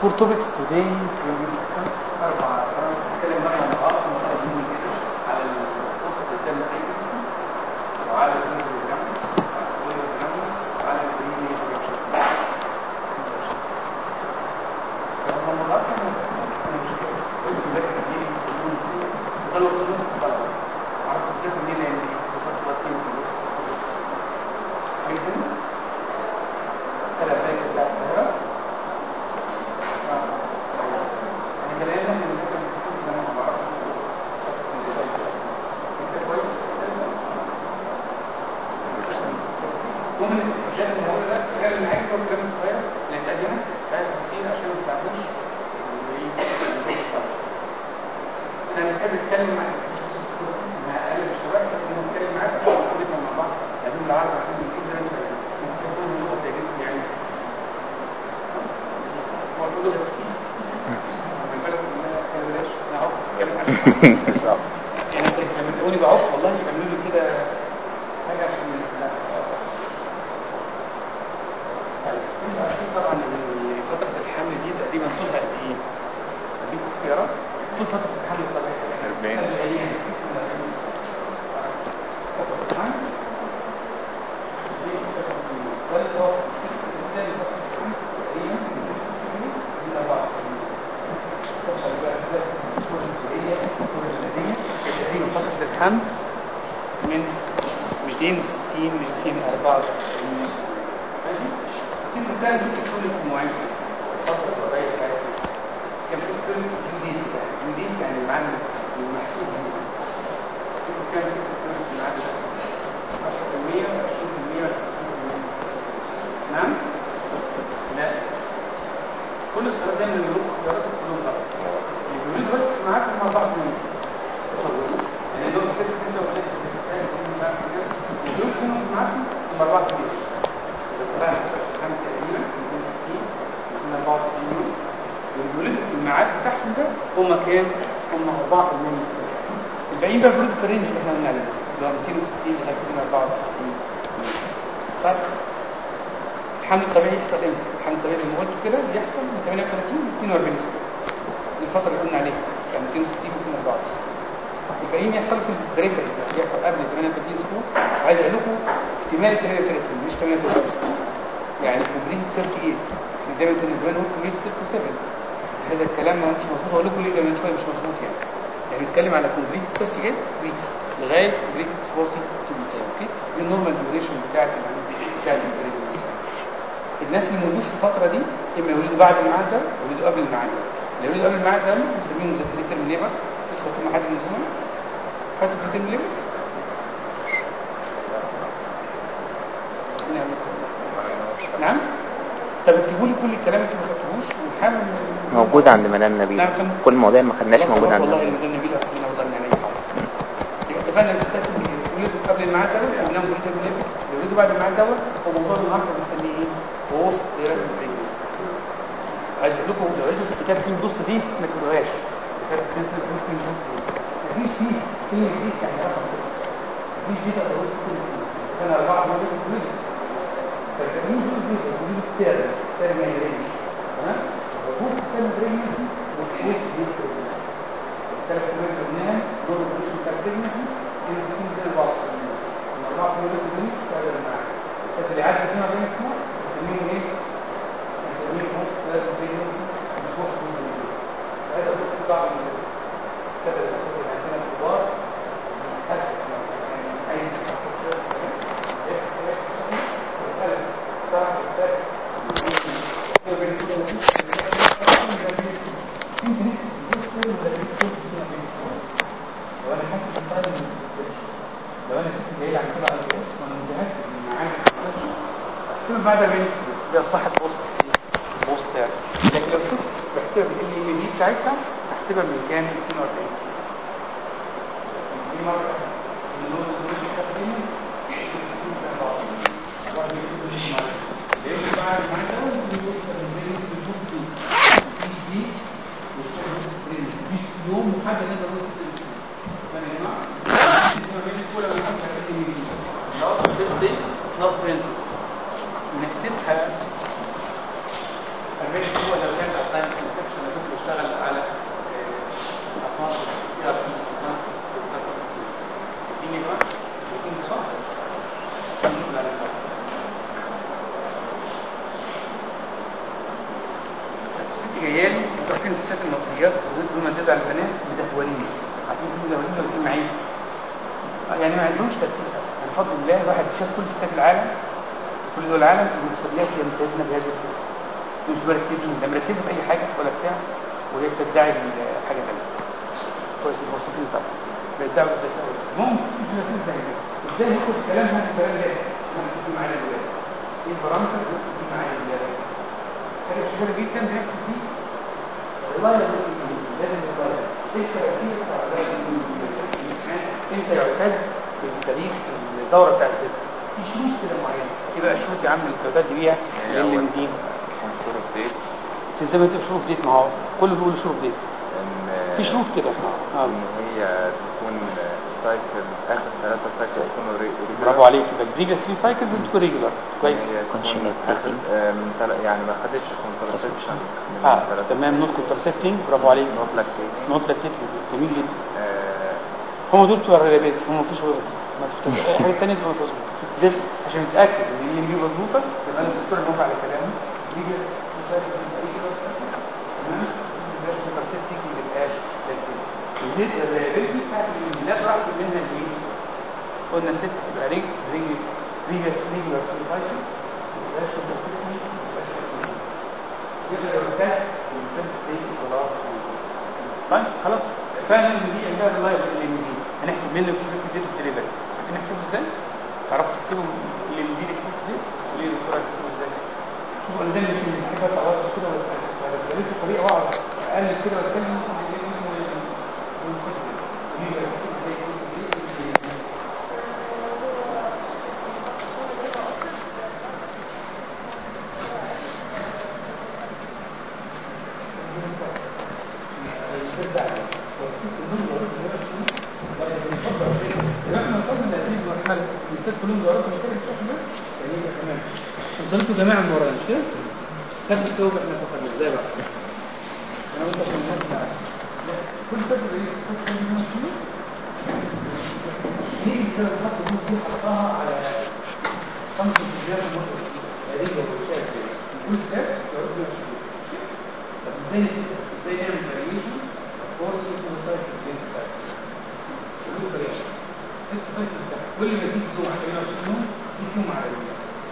four topics today أربع هنتكلم مرة مع بعض مقدمين كده على القصة قدام الأيديسي وعلى البروجرامز وعلى البروجرامز وعلى البريمي بروجرامز لما مرات أنا مش كده قلت مذاكر دي كلهم نسيت وقالوا كلهم خلاص عرفت تذاكر دي لأن دي وصلت وقتين كلهم فهمتني؟ ثلاث دقايق بتاعت القاهرة ممكن الجانب اللي هقوله ده الجانب اللي عايز هو الجانب الصغير اللي اتقدمه عايز تفسير عشان ما تتعبوش انا بحب اتكلم مع مع اقل الشباب لما اتكلم معاك عشان نفهم مع بعض لازم العرض عشان الاكزام ممكن يكون النقط تعجبكم يعني هو كله تفسير من بالك انا بلاش انا اهو اتكلم عشان يعني انت لما تقولي بعض والله تعملوا لي كده حاجه عشان لا طبعا فترة الحمل دي تقريبا طولها قد ايه؟ اديك اختيارات طول فترة الحمل طبعا 40 اسبوع فترة الحمل من 260 ل 294 ماشي تيجي تلاقي ست كل معين فترة قريبة بتاعتها كان ست كل جديد جديد يعني معنى المحسوب تيجي تلاقي ست كل معنى 10% و 20% و 50% نعم؟ لا كل اختيارات دايما اللي بيقولوا اختيارات كلهم غلط اللي بيقولوا بس معاكم مع بعض من تصوروا يعني دول كده كده وكده دول كانوا معاكم هم 4 كبير طلعنا كام تقريبا 260 294 يوم والبوليد في الميعاد بتاعهم ده هم كام؟ هم 4% من السنة الباقيين بقى بوليد في الرينج اللي احنا قلنا عليه اللي هو 260 ل 294 طيب الحمل الطبيعي يحصل امتى؟ الحمل الطبيعي زي ما قلت كده بيحصل من 38 ل 42 اسبوع الفترة اللي قلنا عليها يعني 260 و 294 الباقيين يحصل في البريفرز بقى بيحصل قبل 38 اسبوع وعايز اقول لكم احتمال 38 مش 38 اسبوع يعني كومبليت 38 احنا دايما كنا زمان نقول كومبليت 37 هذا الكلام ما مش مظبوط اقول لكم ليه ده من شويه مش مظبوط يعني يعني بنتكلم على كومبليت 38 ويكس لغايه كومبليت 42 ويكس اوكي دي النورمال ديوريشن بتاعت بتاعت البريفرز الناس اللي مولودوش في الفتره دي اما يولدوا بعد الميعاد ده او يولدوا قبل الميعاد ده اللي يولدوا قبل الميعاد ده بنسميهم زي بريتر ليبر خدتوا مع حد من الزملاء خدتوا بريتر ليبر نعم طب اكتبوا لي كل الكلام انتوا ما خدتوهوش ونحاول موجود عند مدام نبيل نعم، كم؟ كل المواضيع اللي ما خدناش خلاص موجود خلاص عند والله نبيل المدام نبيل احنا وضعنا عليه حاضر يبقى اتفقنا الستات اللي ولدوا قبل الميعاد ده سميناهم بريتر ليبرز اللي ولدوا بعد الميعاد دوت هو موضوع النهارده بنسميه ايه؟ وسط ثيرابي بريجنسي عايز اقول لكم لو لقيتوا في الكتاب فيه نص دي ما تقولوهاش الكتاب فيه نص دي مفيش فيه كلمه دي يعني رقم مفيش دي تقدروا تقولوا كان اربعه دول بس كلهم فالتأمين دول دي دول التيرم التيرم يعني رينج تمام وبوست التيرم بريجنسي وبوست دي بريجنسي الثلاث كلمات اللي قلناهم دول البوست بتاع بريجنسي اللي بتكون بين بعض الاربعه كلمات دي تقدر معاك بس اللي عدى 42 اسبوع بنسميهم ايه؟ بنسميهم بوست تيرم بريجنسي بوست بريجنسي هذا بوست بعض السبب الاساسي اللي عندنا الكبار للاسف يعني اي لو انا حاسس بطالب من لو انا ست جاي عن كده على الجهاز وانا متاكد ان معايا احسبها بعد ما يسكت دي اصبحت بوست بوست يعني لكن لو ست بحسبها بال ال دي بتاعتها احسبها من كام 240 دي مره من دول دول التقديم بعد ما ده بيوصل للبرين بالبوست دي مفيش دي مفيش يوم محدد نقدر نوصل فاهم يا جماعه؟ الأولى من أمثلة الإنجليزية خلاص بتدي نص برنسس نحسبها 40 هو لو كانت التايم فاكرين الستات المصريات دول ما تزعل البنات مدهولين عارفين في مدهولين ولا في معين يعني ما عندهمش تركيز من فضل الله الواحد شاف كل ستات العالم كل دول العالم المصريات هي ملتزمه بهذا السر مش مركزين لا مركزه في اي حاجه ولا بتاع وهي بتدعي حاجه ثانيه كويس مبسوطين طبعا بيدعوا الذكاء ممكن في نتيجه زي كده ازاي ناخد كلام هذا الكلام ده نحكي معايا الولاد ايه البارامتر اللي نحكي معايا الولاد حاجه شهيره جدا بنحسب دي والله لازم لازم نتغير ايش التأثير بتاع امتى يعتد بالتاريخ الدوره بتاع الست في شروط كده معينه ايه بقى الشروط يا عم اللي بتعتد بيها للي من دين شهور ديت في زي ما تقول شروط ديت ما هو كله بيقول شروط ديت ان في شروط كده اه ان هي تكون سايكل اخر ثلاثة سايكل يكونوا ريجولار برافو عليك يبقى البريفيس 3 سايكل بتكون ريجولار كويس هي تكون اخر آه، من تل... يعني ما خدتش كونترسبشن من اه ثلاثة تمام نوت كونترسبتنج برافو عليك نوت لاكتيت نوت لاكتيت جميل جدا آه، هم دول بتوع الريلابيت هم مفيش غيرهم ما تفتكر اي حاجه ثانيه تبقى مظبوطه ده عشان نتاكد ان اللي دي مظبوطه يبقى انا الدكتور اللي موافق على كلامي بريفيس 3 سايكل تمام البريفيس كونترسبتنج ما يبقاش بالنسبه للريلابيلتي بتاعت الانجلات راس منها الايه؟ قلنا ست يبقى ريج ريج بريفيس ريجولار سايكلز ما يبقاش كونترسبتنج ما يبقاش يبقى لو كان الفيرست دي خلاص طيب خلاص فعلا ان دي عندها اللايف اللي من دي هنحسب من الاكسبكت ديت ديليفري عارفين نحسبه ازاي؟ تعرفوا تحسبوا اللي من دي الاكسبكت ديت وليه الدكتور هتحسبه ازاي؟ شوفوا انا دايما مش بحب اتعرض كده ولا بقيت طريقه واقعد اقلب كده واتكلم وصلتوا جماعة من ورانا مش كده؟ خدوا الثوب احنا فقدنا ازاي بقى؟ انا قلت عشان الناس تعرف كل فترة ايه؟ فترة كل يوم فيه نيجي كده نحط النوت دي نحطها على صمت الجزيرة المدة هذه والشاة دي كل ده يقعد له طب ازاي نحسب؟ ازاي نعمل فاريشن according to the cycle length factor كل فاريشن ست سايكل بتاعها كل ما تيجي يوم على 28 يوم تيجي يوم على يوم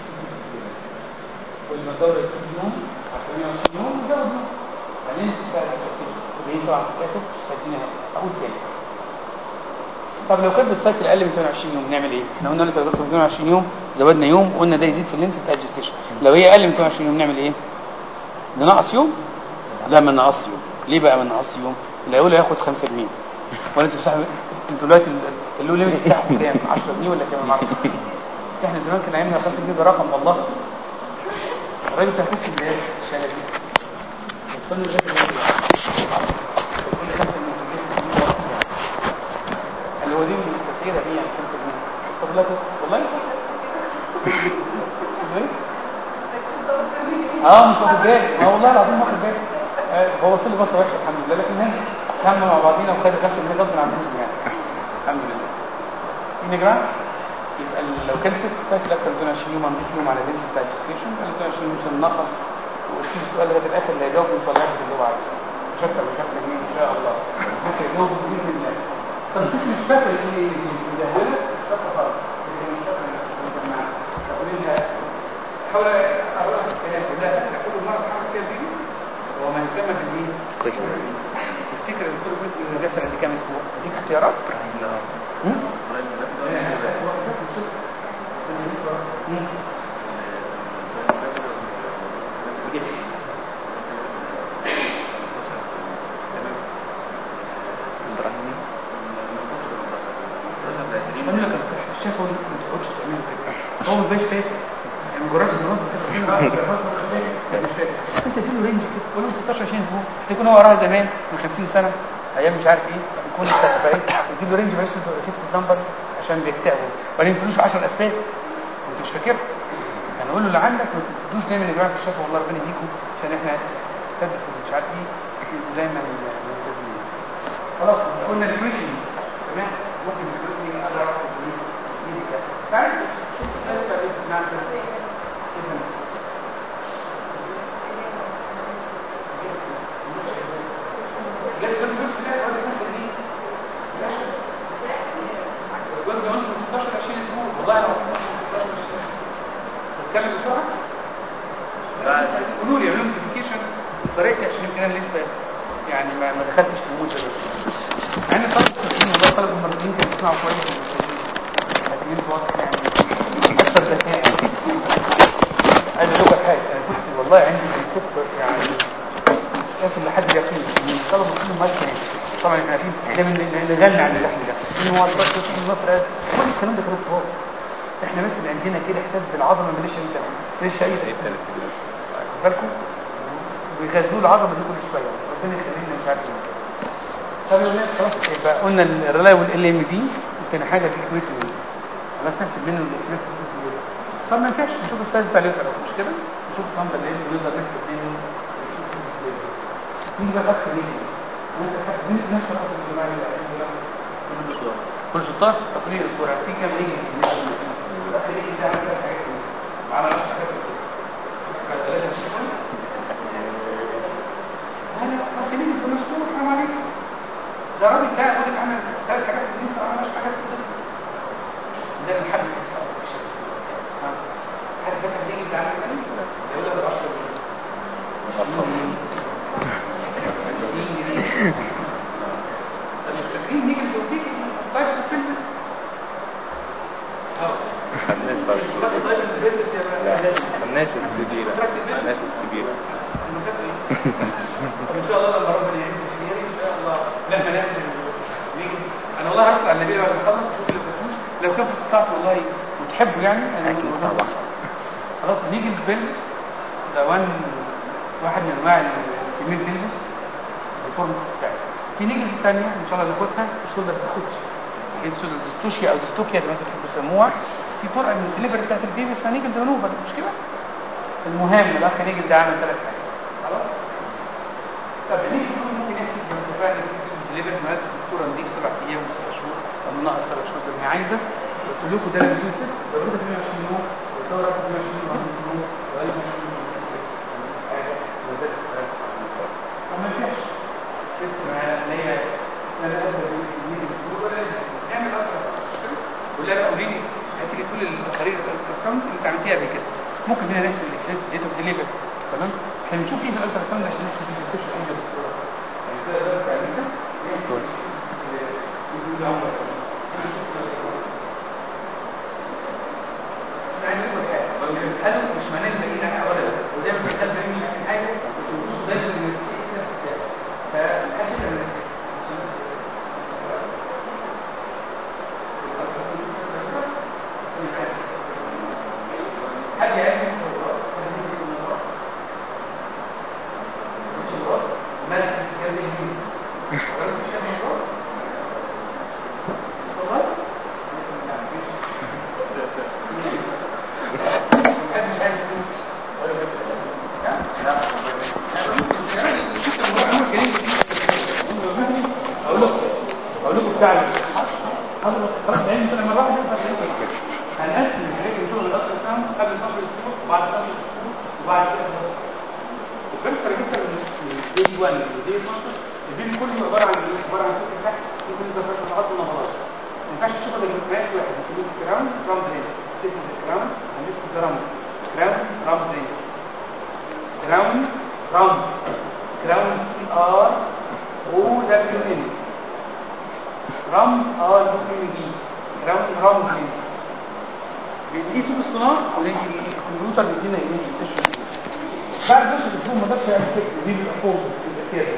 كل ما الدورة تزيد يوم على 28 يوم نزود يوم بعدين بقى التفكير وبعدين طبعا كاتب هدينا اقول تاني طب لو كانت بتسايكل اقل من 22 يوم نعمل ايه؟ احنا قلنا لك لو 22 يوم زودنا يوم وقلنا ده يزيد في اللينس بتاع الجستيشن لو هي اقل من 22 يوم نعمل ايه؟ ننقص يوم؟ لا ما ننقص يوم ليه بقى ما ننقص يوم؟ اللي هيقول هياخد 5 جنيه ولا انتوا بتسحبوا انتوا دلوقتي اللو ليميت بتاعكم كام؟ 10 جنيه ولا كام ما اعرفش احنا زمان كان عاملنا 5 جنيه ده رقم والله الراجل بتاع تاكسي ده الشهاده دي وصلنا لغايه كل 5 جنيه اللي هو دي المستسيره دي يعني 5 جنيه طب لا والله صح اه مش واخد بالي اه والله العظيم واخد بالي آه هو وصل لي بصه وحشه الحمد لله لكن هي تعاملنا مع بعضينا وخد 5 جنيه غصب عن فلوسنا يعني الحمد لله في جرام يبقى لو كان ست سايكل اكتر من 22 يوم هنضيف يوم على اللينس بتاع الديسكريشن 22 يوم مش هننقص وتسيب السؤال لغايه الاخر اللي هيجاوب ان شاء الله ياخد اللي هو عايزه مش اكتر من 5 جنيه ان شاء الله ممكن يجاوب باذن الله طب ست مش فاكر ايه مدهوله مش فاكره خالص لكن مش فاكره مجمعه تقول لها حاول اقول لك الكلام ده احنا كل مره بنعمل كده فيديو هو ما يسمى بالايه؟ تفتكر الدكتور بيقول ان النجاسه اللي كام اسبوع؟ اديك اختيارات؟ هم؟ الشافعي ما تقعدش تعمل كده هو ما بقاش فاكر يعني مجرد الدراسه انت تديله رينج كده قول له 16 20 اسبوع يكون هو قراها زمان من 50 سنه ايام مش عارف ايه يكون تديله رينج بلاش فيكس نمبرز عشان بيكتئبوا وبعدين ما تدوش 10 اسباب انت مش فاكر يعني قول له اللي عندك ما تدوش دايما اللي في الشافعي والله ربنا يهديكم عشان احنا سدد مش عارف ايه دايما ملتزمين خلاص قلنا الكويكلي تمام ممكن الكويكلي اقدر اعرف تعرف شوف السؤال بتاع ايه معنى كده بطريقتي عشان يمكن انا لسه يعني ما, ما دخلتش في المود ده مع ان طلبه التسليم والله طلبه المرتين كانوا بيسمعوا كويس لكن انتوا واضح يعني اكثر ذكاء عايز اقول لك حاجه انا كنت والله عندي كونسيبت يعني يصل لحد اليقين ان الطلبه كلهم ماشي يعني طبعا احنا عارفين احنا بن- نغني عن اللحن ده ان هو البس في مصر كل الكلام ده كلام فاضي احنا بس اللي عندنا كده احساس بالعظمه ماليش اي سبب ماليش اي ايه تفسير تالت الناس واخد بالكم بيغزلوا العظمه دي كل شويه ربنا يخلينا مش عارف ايه طب يا ولاد خلاص يبقى قلنا الريلاي والال ام دي تاني حاجه الايكويتي خلاص نحسب منه الاكسبكت طب ما ينفعش نشوف السايز بتاع اليوتر مش كده نشوف النمبر اللي نقدر نحسب منه نيجي بقى خط ريدنس نفس الخط مين نفس الخط اللي جماعه اللي قاعدين ده كل شطار تقرير الكره في كام ريجن الاخ ريجن ده عمل حاجات كويسه عمل 10 حاجات كويسه كان ثلاثه مش كده انا واخدين في مشهور حرام عليك ده راجل ده راجل عمل ثلاث حاجات في النساء عمل 10 حاجات في الطب ده من حد حد فاكر بيجي زعل تاني يقول لك 10 طب مش فاكرين نيجي نشوفيك طيب سبيلس اه خدناش طب طيب سبيلس يا لا بقى خدناش السبيرة خدناش السبيرة طب ان شاء الله لما ربنا يعين الخير ان شاء الله لما نعمل نيجي انا والله هرفع على النبي بعد ما اخلص اشوف اللي فاتوش لو كان في استطاعت والله وتحبوا يعني انا اكيد والله- طبعا خلاص نيجي البيلز ده وان واحد من انواع الكمين بيلز الفورمس بتاعي في نيجي الثانيه ان شاء الله ناخدها الشولدر ديستوكيا الشولدر ديستوشيا او ديستوكيا زي ما انتم بتحبوا تسموها في طرقه من الدليفري بتاعت البيبي اسمها نيجل زمنوبر مش كده المهم الاخ نيجل ده عمل ثلاث حاجات خلاص طب نيجي نقول ممكن يحصل زي ما اتفقنا الدليفري زي ما قالت الدكتوره نضيف سبع ايام وتسع شهور او ناقص سبع شهور زي ما هي عايزه قلت لكم ده اللي بيقول ست ضروري 120 يوم والدوره 120 يوم وقال 120 يوم حاجه وزاد السؤال طب ما ينفعش ست ما هي لا لا لا نيجي نقول ولا نعمل اكتر مش كده ولا لا قولي لي هتيجي تقول التقارير الالتراساوند اللي انت عملتيها قبل كده ممكن هنا نحسب الاكسنت ديت اوف ديليفري تمام احنا بنشوف ايه في الالتراساوند عشان نحسب دي بتخش ايه يا دكتوره يعني كده ده بتاع لسه كويس. انا عايز اقول حاجه لو بيسالوا مش معناه ان باقيين على ولا لا ودايما بيسال باقي مش عارفين حاجه بس بيبصوا دايما للنتيجه كده في الكتاب فالحاجه كده حد يعرف مالك السكان دي ولا مش عارف الموضوع والله حد مش عايز يقول ولا لا اقول لكم اقول لكم بتاع خلاص العلم طلع مره واحده بس هنقسم الحاجات اللي شغل الالترا ساوند قبل 12 اسبوع وبعد 12 اسبوع وبعد كده خلاص الفيرست تريمستر من دي 1 ودي 12 البيبي كله عباره عن ايه؟ عباره عن فكره تحت ممكن يظهر فيها شطحات ونبضات ما ينفعش تشوفها غير مقياس واحد بنسميه كراون راوند رينس This is the crown and this is the round crown round rings crown round crown C R O W N رام ار يو دي راوند راوند رينس بنقيسه بالسونار والكمبيوتر بيدينا ايه ستيشن بعد 12 اسبوع ما اقدرش اعمل كده دي بيبقى فوق بيبقى كده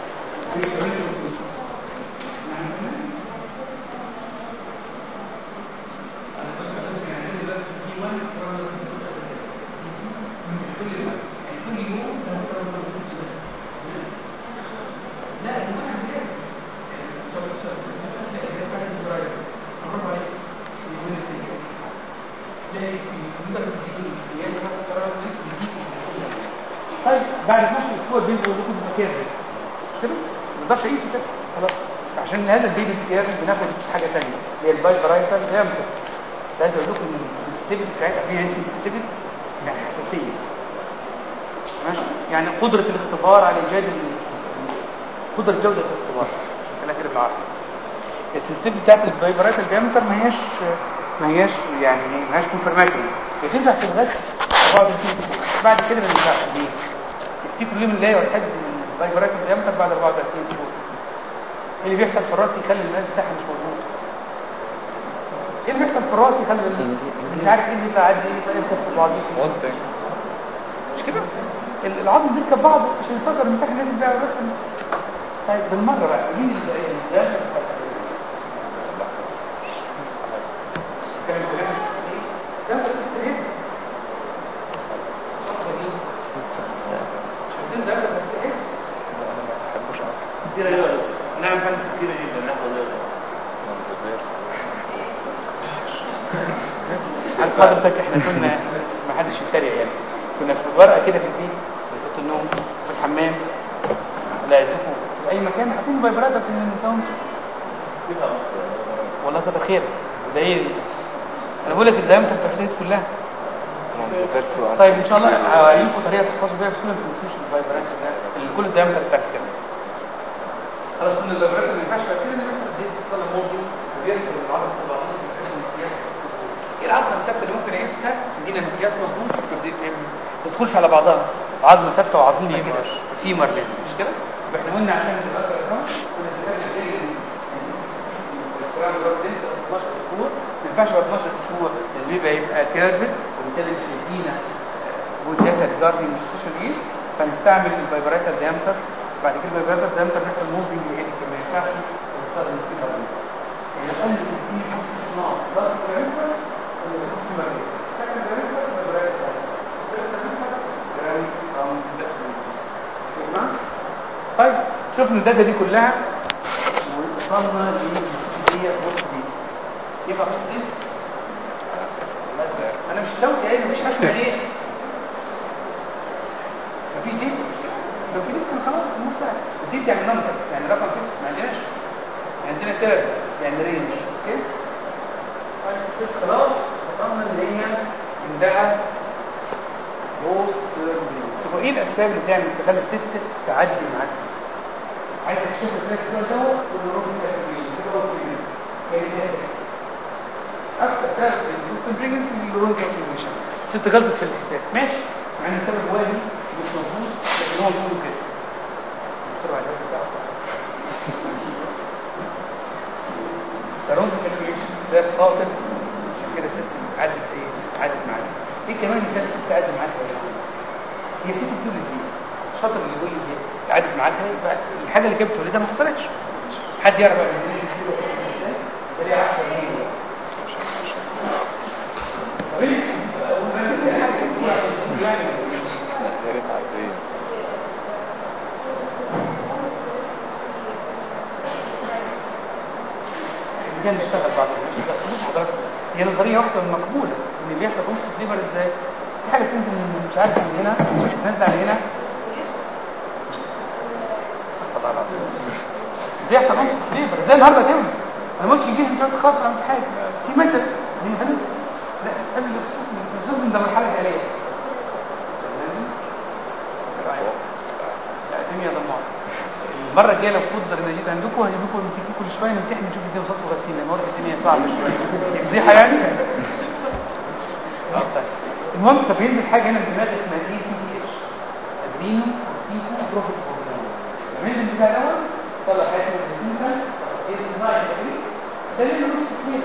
طيب بعد 12 اسبوع البيبي بيقول لكم مكان مش كده؟ ما نقدرش اقيسه كده خلاص عشان هذا البيبي الكتاب بناخد حاجه ثانيه هي الباي برايتال ديامتر بس عايز اقول لكم ان السنسيتيفيتي بتاعتها فيها سنسيتيفيتي يعني حساسيه ماشي يعني قدره الاختبار على ايجاد ال- قدره جوده الاختبار عشان كده كده بالعربي السنسيتيفيتي بتاعت الباي برايتال ديامتر ما هياش ما هياش يعني ما هياش كونفرماتوري هي تنفع في لغايه بعض الفيزيك بعد كده ما ينفعش ليه؟ تفتكروا ليه بنلاقي واحد الفايبرات الديامتر بعد 34 اسبوع ايه اللي بيحصل في الراس يخلي المقاس بتاعها مش مظبوط ايه اللي بيحصل في الراس يخلي ال- مش عارف ايه اللي بيطلع قد ايه يبقى يركب في بعضيه مش كده ال- العظم بيركب بعضه عشان يصغر المساحه اللي لازم بيها بس طيب بالمره بقى مين اللي اللي- كان بيعمل ايه؟ ده ايه؟ مش عايزين ده ده ايه؟ كتير جدا نعم فن كتير جدا ناخد عن حضرتك احنا كنا بس ما حدش يتريق يعني كنا في ورقه كده في البيت في اوضه النوم في الحمام لا يشوفوا في اي مكان حاطين فايبرات عشان النظام والله كتر خيرك ده ايه انا بقول لك الدايمتر التفريط كلها طيب ان شاء الله هعلمكم طريقه تحفظوا بيها بسهوله ما تنسوش الفايبرات ده اللي كل الدايمتر بتاعتك كده خلاص ان الفايبرات ما ينفعش تبقى كده مثلا دي بتطلع موضوع وبيركب العضله في بعضها مقياس ايه العظمه الثابته اللي ممكن اقيسها تدينا مقياس مظبوط ما تدخلش على بعضها عظمه ثابته وعظيمه كده فيمر لين مش كده يبقى احنا قلنا عشان نتذكر الرقم كنا اتفقنا عليه الكلام ده 12 اسبوع ما ينفعش بعد 12 اسبوع البيبي يبقى كيرفد وبالتالي مش هيدينا وجهه ريجاردنج السيشن ايج فنستعمل الفايبرات الديامتر بعد كده الفايبرات الديامتر نحصل موفينج يعني ما ينفعش نستخدم فيها يعني قال لي في صناعه بس بالنسبه في مريض سكن بالنسبه للفايبرات طيب شفنا الداتا دي كلها ووصلنا للجزئيه بص دي يبقى بص دي انا مش توتي ايه مفيش حاجه ايه مفيش دي لو في دي كان خلاص الموضوع سهل الدي يعني نمبر يعني رقم فيكس ما عندناش عندنا تيرم يعني رينج اوكي طيب ست خلاص وصلنا اللي هي عندها بوست طب ايه الاسباب اللي تعمل تخلي الست تعدي معاك عايز تشوف ازاي السؤال دوت ونروح للتكوين كده هو كده كانت اسف اكتر سبب البوست بريجنسي النيورون كالكوليشن الست غلطت في الحساب ماشي مع ان السبب وهمي مش مظبوط لكن هو بيقول كده الدكتور بعد كده بتاعه النيورون كالكوليشن سبب قاتل عشان كده الست عدت ايه عدت معاك ايه كمان اللي كانت الست تعدي معاك هي ست بتولد ليه الشاطر اللي يقول لي قعدت معاك يبقى الحاجه اللي كانت بتولدها ما حصلتش حد يعرف بقى من الكيلو ازاي ده ليه 10 جنيه طب ايه يعني كان نشتغل بعض مش حضرتك هي نظريه واحده مقبوله ان اللي بيحصل بوست ليبر ازاي في حاجه بتنزل من مش عارف من هنا نازله على هنا استغفر الله العظيم ازاي يحصل بوست ليبر ازاي النهارده تولد انا ممكن يجي لي خاص عن حاجه في مثل للفلوس لا قبل الفلوس الفلوس ده مرحله حاليه لا الدنيا دمار المره الجايه لو قدر المجيد عندكم هيجيبكم يمسكوا كل شويه نمتحن نشوف الدنيا وصلتوا غسيل لان واضح الدنيا صعبه شويه فضيحه يعني اه طيب المهم طب ينزل حاجه هنا في الدماغ اسمها اي سي تي اتش ادرينو كورتيكو بروفيت هرمون الريزن بتاع دوت طلع حاجه اسمها الريزنتال ايه ديزاين ده اللي له نص كتير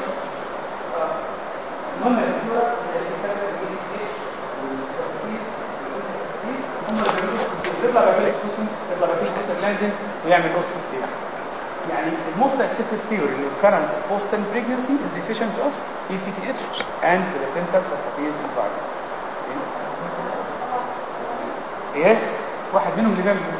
المهم الدكتوره اللي بتكتب الاي سي تي اتش هم اللي بيعملوا بيطلع بيعمل اكسوسن بيطلع بيعمل كوسترلاندنس ويعمل اوستوستير يعني الموست accepted theory in occurrence of postpartum pregnancy is deficiency of ECTH and placental sulfatase enzyme. Yes واحد منهم اللي بيعمل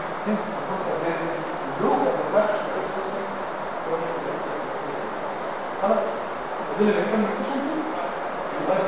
خلاص دول اللي بيعملوا deficiency يبقى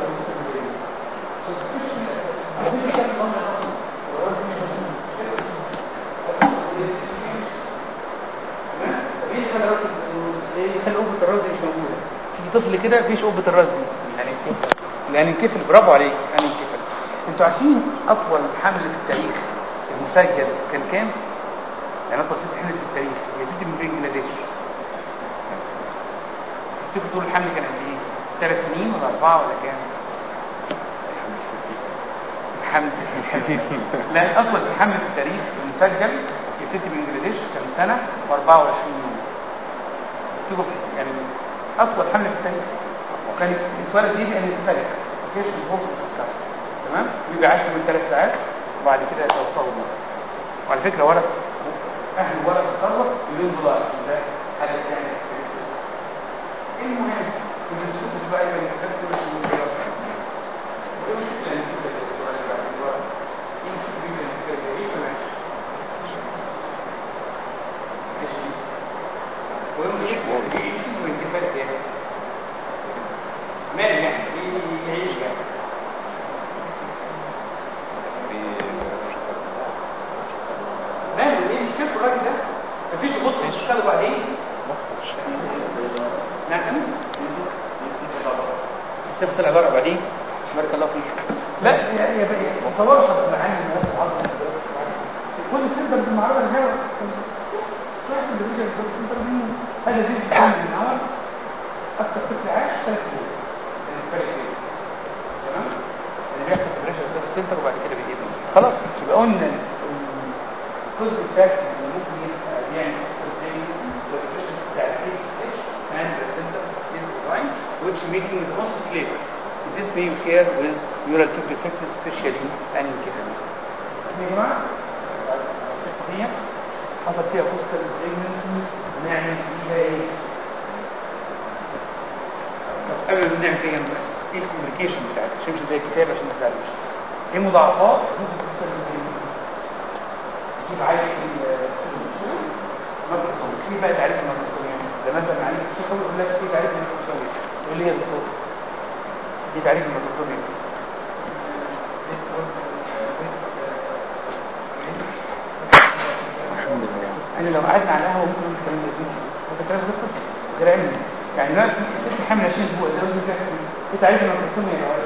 ايه خلى راس ايه خلى قبه الراس دي مش موجوده في طفل كده فيش قبه الراس دي يعني انكفل يعني انكفل برافو عليك يعني انكفل انتوا عارفين اطول حمل في التاريخ المسجل كان كام يعني اطول ست حمل في التاريخ هي ست من بنجلاديش تفتكروا طول الحمل كان قد ايه ثلاث سنين ولا اربعه ولا كام حمل لا اطول حمل في التاريخ المسجل يا ستي بنجلاديش كان سنه و24 يوم شوفوا يعني اطول حمل في التاريخ وكان اتولد يجي ان يتفلت ما كانش الفوق في السنه تمام بيبقى عاش من ثلاث ساعات وبعد كده يتوفاه الله وعلى فكره ورث اهل ورث الثروه مليون دولار ده حاجه يعني المهم ان الشخص بقى اللي كتبت له الدولار وايه المشكله اللي كتبت الدولار بعد الدولار ايه المشكله اللي كتبت ايش ولا ايش وايه المشكله ايه المشكله اللي كتبت يعني مال يعني يعيش يعني ماله ايه مشكلته الراجل ده مفيش غط يشتغل بعدين نعم صفة العبارة بعدين بارك الله فيك لا يا يا تتوافق معاني الناس العظمة كل سنتر في المعرضة الهواء شو احسن بالرجل سنتر منه هذا دي بتعمل من اول اكتر طفل عاش ثلاث شهور الفرق كده تمام اللي بيحصل في الرجل سنتر وبعد كده بيجيب خلاص يبقى قلنا الجزء الثالث اللي ممكن يبقى بيعمل والريفرشنز بتاع الاس اتش and the symptoms of this design which making the most flavor. This may occur with neural tube defect especially anenchyphalic. يا جماعه الحته دي حصل فيها بوستر بريجنسي نعمل فيها ايه؟ طب قبل ما نعمل فيها بس ايه الكومبليكيشن بتاعتها؟ عشان مش زي الكتاب عشان ما تزعلوش. ايه مضاعفات بوستر بريجنسي؟ يجيب عالي الميكروفون في بقى تعريف الميكروفون يعني ده مثلا عليك الشيخ يقول لك في تعريف الميكروفون يقول لي يا دكتور دي تعريف الميكروفون يعني لو قعدنا على القهوه ممكن نقول الكلام ده هذا كلام دكتور غير علمي يعني دلوقتي ست حامل 20 اسبوع ده يقول لك في تعريف الميكروفون يا جماعه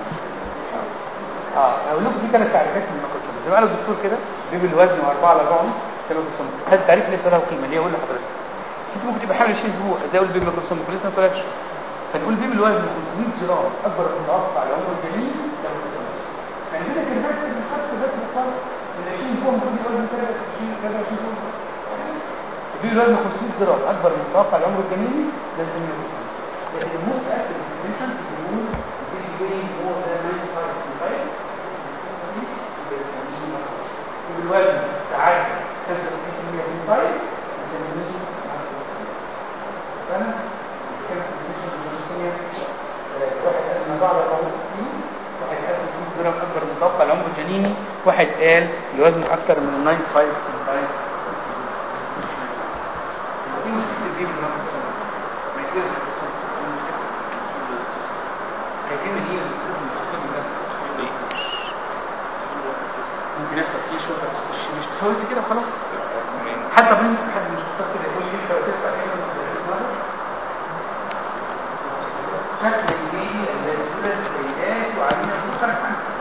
اه اقول لكم في ثلاث تعريفات للميكروفون زي ما قال الدكتور كده بيبي الوزن و4 على 4 ونص كيلو جرام هذا التعريف ليس له قيمه ليه اقول لحضرتك الست ممكن تبقى حامل 20 اسبوع زي اقول بيبي ميكروفون لسه ما طلعش فنقول بيبي الوزن 500 جرام اكبر من المتوقع على عمر الجنين لو يعني كده كان بس الخط ده بيختار من 20 اسبوع المفروض الوزن 23 23 اسبوع بيبي الوزن 500 جرام اكبر من المتوقع على عمر الجنين لازم يكون لكن الموست اكتف ديفينيشن بيقول بيبي وين مور ذان 95 بالوزن تعادل 35% من طيب نسميه فانا كانت الديفينيشن واحد قال ما بعد 64 واحد قال 500 جرام اكبر من متوقع العمر الجنيني واحد قال الوزن اكتر من 95 سنتايم دي مشكله البيبي اللي هو ما يكون عايزين نجيب ممكن يحصل فيه شوكة مش مش بس كده خلاص حتى بين حد مش كده يقول لي انت بتدفع هنا شكل البيبي الذي يولد سيدات وعلينا سكر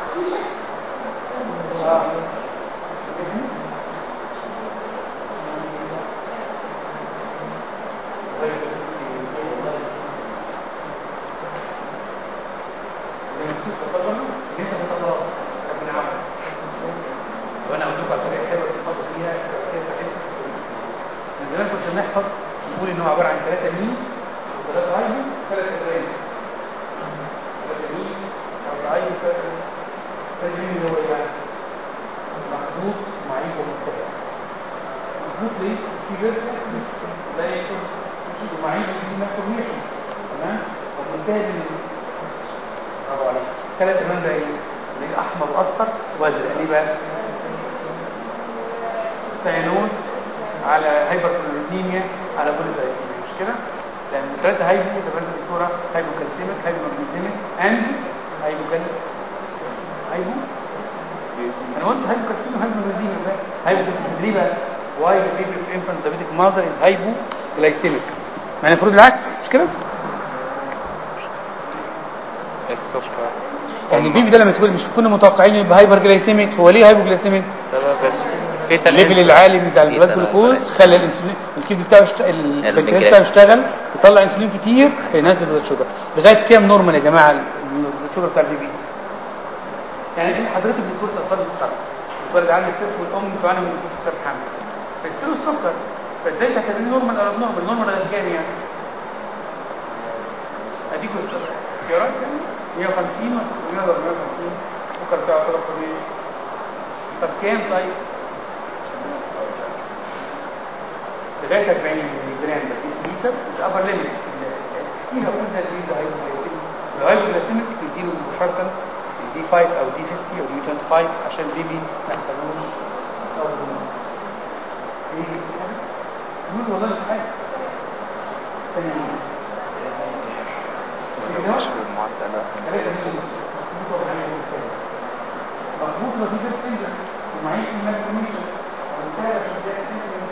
وانا اقول لكم على طريقه حلوه تحفظوا فيها كيف حلو من زمان كنت بنحفظ نقول ان هو عباره عن ثلاثه مين وثلاثه عين وثلاثه ادرين ثلاثه مين ثلاثه عين وثلاثه ثلاثه مين هو ايه بقى؟ مخلوط معيب ومتبع مخلوط ليه؟ في جزء زي ومعيب دي ماكروميشن تمام؟ ومنتهي برافو عليك ثلاث الوان ده ايه؟ اللي احمر واصفر وازرق ليه بقى؟ سيانوز على هايبركلورينيميا على بوليزايتيميا مش كده؟ لان ثلاثه هايبو تبقى الدكتوره هايبوكالسيميك هايبومغنيزيميك اند هايبوكال هايبو انا قلت هايبوكالسيميك هايبومغنيزيميك بقى هايبوكالسيميك ليه بقى؟ واي ذا بيبي في انفانت دايبيتيك ماذر از هايبو جلايسيميك ما المفروض العكس مش كده؟ السكر يعني البيبي ده لما تقول مش كنا متوقعين يبقى هايبر جلايسيميك هو ليه هايبو جلايسيميك؟ سبب الليفل العالي بتاع البلاد جلوكوز خلى الانسولين الكبد بتاعه يشت... البنكرياس بتاعه يشتغل يطلع انسولين كتير فينزل البلاد شوجر لغايه كام نورمال يا جماعه البلاد شوجر بتاع البيبي يعني انت حضرتك بتقول الاطفال بتتخرج بتولد عندك طفل والام بتعاني من سكر الحمل فيستلوا السكر فازاي تعتبريه نورمال او نورمال نورمال ده كام يعني اديكوا اختيارات يعني 150 ولا 150 السكر بتاعه يعتبر طبيعي طب كام طيب لغايه 40 مللي جرام بس لتر از ابر ليميت فيها قلنا دي ده هايبوغلايسيميك الهايبوغلايسيميك بيديله مباشره دي 5 او دي 50 او دي 25 عشان البيبي ما يحصلوش تصور ايه يقول والله مش حاجه ثانيه مش بالمعدلات مضبوط وظيفه الفنجر ومعين في الماكروميشن ومنتهى في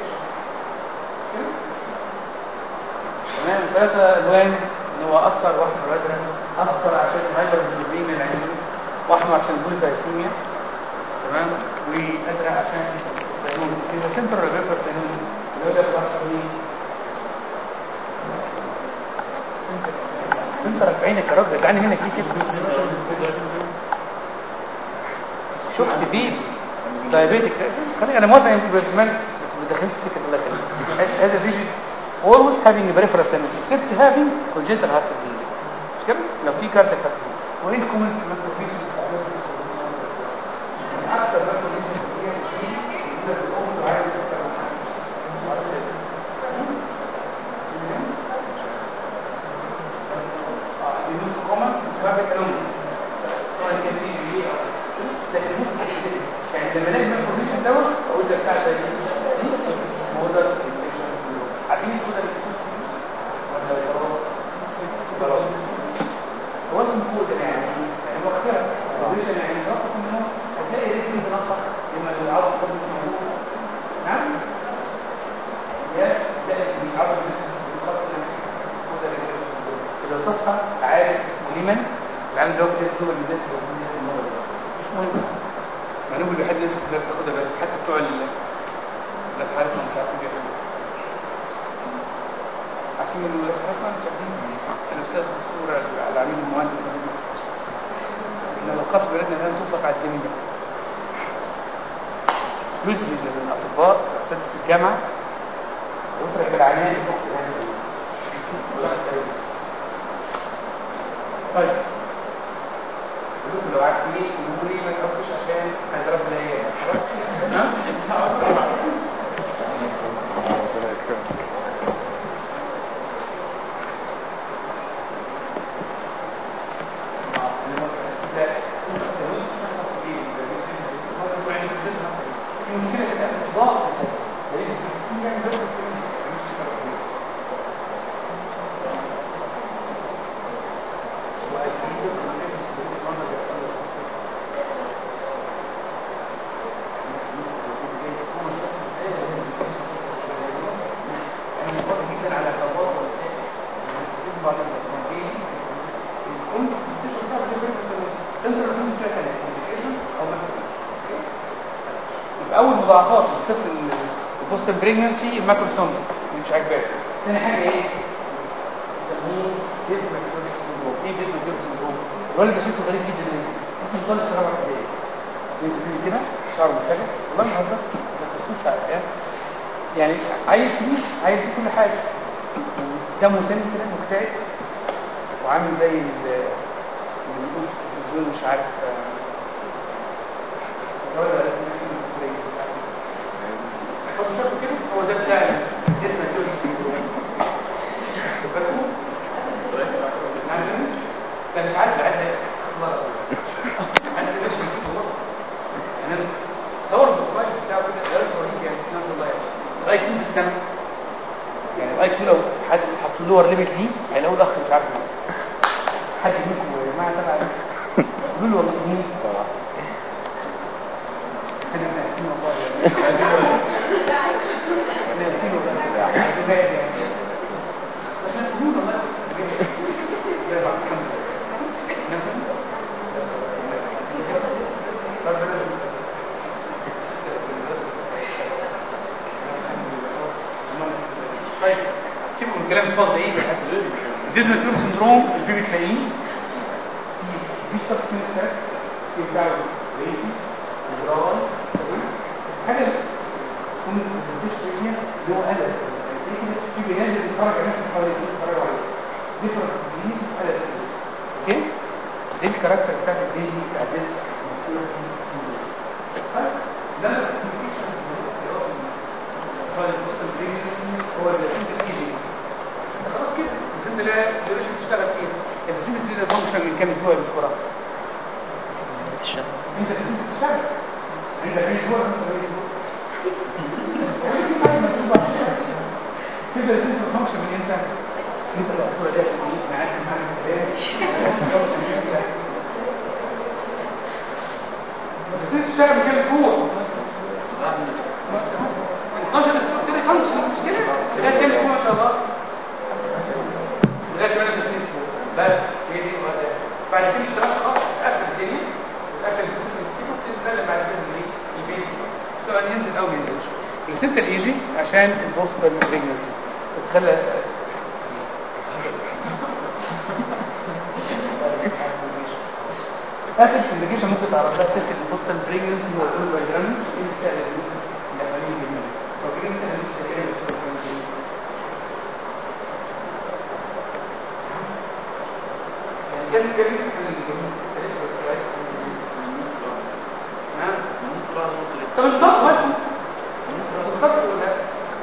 تمام ثلاثة ألوان اللي هو أصفر وأحمر وأزرق أصفر عشان الهايبر بالجبين من العين وأحمر عشان البوليسايسيميا تمام وأزرق عشان الزينون في سنتر ريفيرتر زينون اللي هو ده بيحصل مين؟ سنتر سنتر في عينك يا راجل ازعلني منك ليه كده؟ شفت بيبي دايابيتك خليني انا موافق انت بتمنى بتدخلني في سكه الله يخليك هذا بيبي always having a peripheral sinus except having congenital heart disease مش كده؟ لو في كاردياك heart disease وايه الكومنت ماكروفيشن من اكثر ماكروفيشن هي دي اللي بتقوم بعين النص كومن ترافيك انوميز سواء كان دي جي او لكن ممكن تحسب يعني لما الاقي الماكروفيشن دوت اقول ده بتاع ده موزر عارفين كده ولا خلاص هو اسمه كود يعني يعني هو اختيار الريشن يعني رقم منه هتلاقي ريتم بنصح لما العرض كله موجود نعم يس ده العرض إذا صفحة عارف اسمه ليمن العالم ده كده اسمه الناس مش مهم معلومة اللي حد الناس كلها بتاخدها بس حتى بتوع ال لا عارف مش عارفين بيعملوا عارفين الرسمة مش عارفين الأستاذ دكتور العميد المهندس إن الأوقاف بلادنا الآن تطلق على الجميع يزج الأطباء أساتذة الجامعة ويترك العناية طيب لو عارفين تقولوا لي ما تحطش عشان هنضرب الايام المشكله كده ضغط اول مضاعفات الطفل البوست بريجنسي الماكروسوم مش عاجباك ثاني حاجه ايه يسموه اسم سندروم ايه بيزو كيرف سندروم الولد بشكله غريب جدا اسمه طالب في رابعه ابتدائي ينزل كده شعره مشاكل والله ما هزر ما تبصوش على يعني يعني عايز فلوس عايز فيه كل حاجه دمه سن كده مكتئب وعامل زي اللي بيقول في التلفزيون مش عارف ولا هو شافه كده هو ده بتاع اسمه كده لا مش عارف عاد الله انا مش نسيت والله انا تصور البروفايل بتاعه كده غير رهيب يعني سبحان الله يعني الاي كيو في السماء يعني الاي كيو لو حد حط له ليميت ليه هيلاقوا الاخ مش عارف حد منكم يا جماعه تبع قولوا له والله مين احنا ناسين والله يعني ناسين والله يعني عشان تقولوا والله طيب سيبكم من الكلام الفاضي ايه الديزماتور سندروم البيبي تلاقيه في سب كلينستر السيل بتاعه ريتي جراي بس حاجه تكون مش هنا اللي هو قلب في بينزل بيتفرج على الناس اللي حواليه بيتفرجوا عليه ديفرنت ديز قلب اوكي دي الكاركتر بتاعت البيبي بتاع ديس لما الكوميونيكيشن هو الريسنت الايجي خلاص كده الريسنت اللي الديوريشن بتشتغل فيه الريسنت دي فانكشن من كام اسبوع بالقران انت الريسنت بتشتغل انت بين اسبوع كده الريسنت فانكشن من امتى انت الدكتوره دي معاك معاك بس تشتغل بكام اسبوع 12 اسبوع تاني خمس مش كده لغايه كام اسبوع ان شاء الله لغايه 28 اسبوع بس هي دي الوضع بعد كده مش تراش خالص تقفل الدنيا وتقفل الدنيا وتنزل بعد كده الايه البيت سواء ينزل او ما ينزلش الست الايجي عشان البوستر بريجنسي بس خلى اخر انديكيشن ممكن تعرف لها ست البوستر بريجنسي هو الاول بايجرامز ايه السهل اللي حوالين الجميع لو كده السهل مش تكلم يعني كان كان في الجميع طب انطق بقى انطق ولا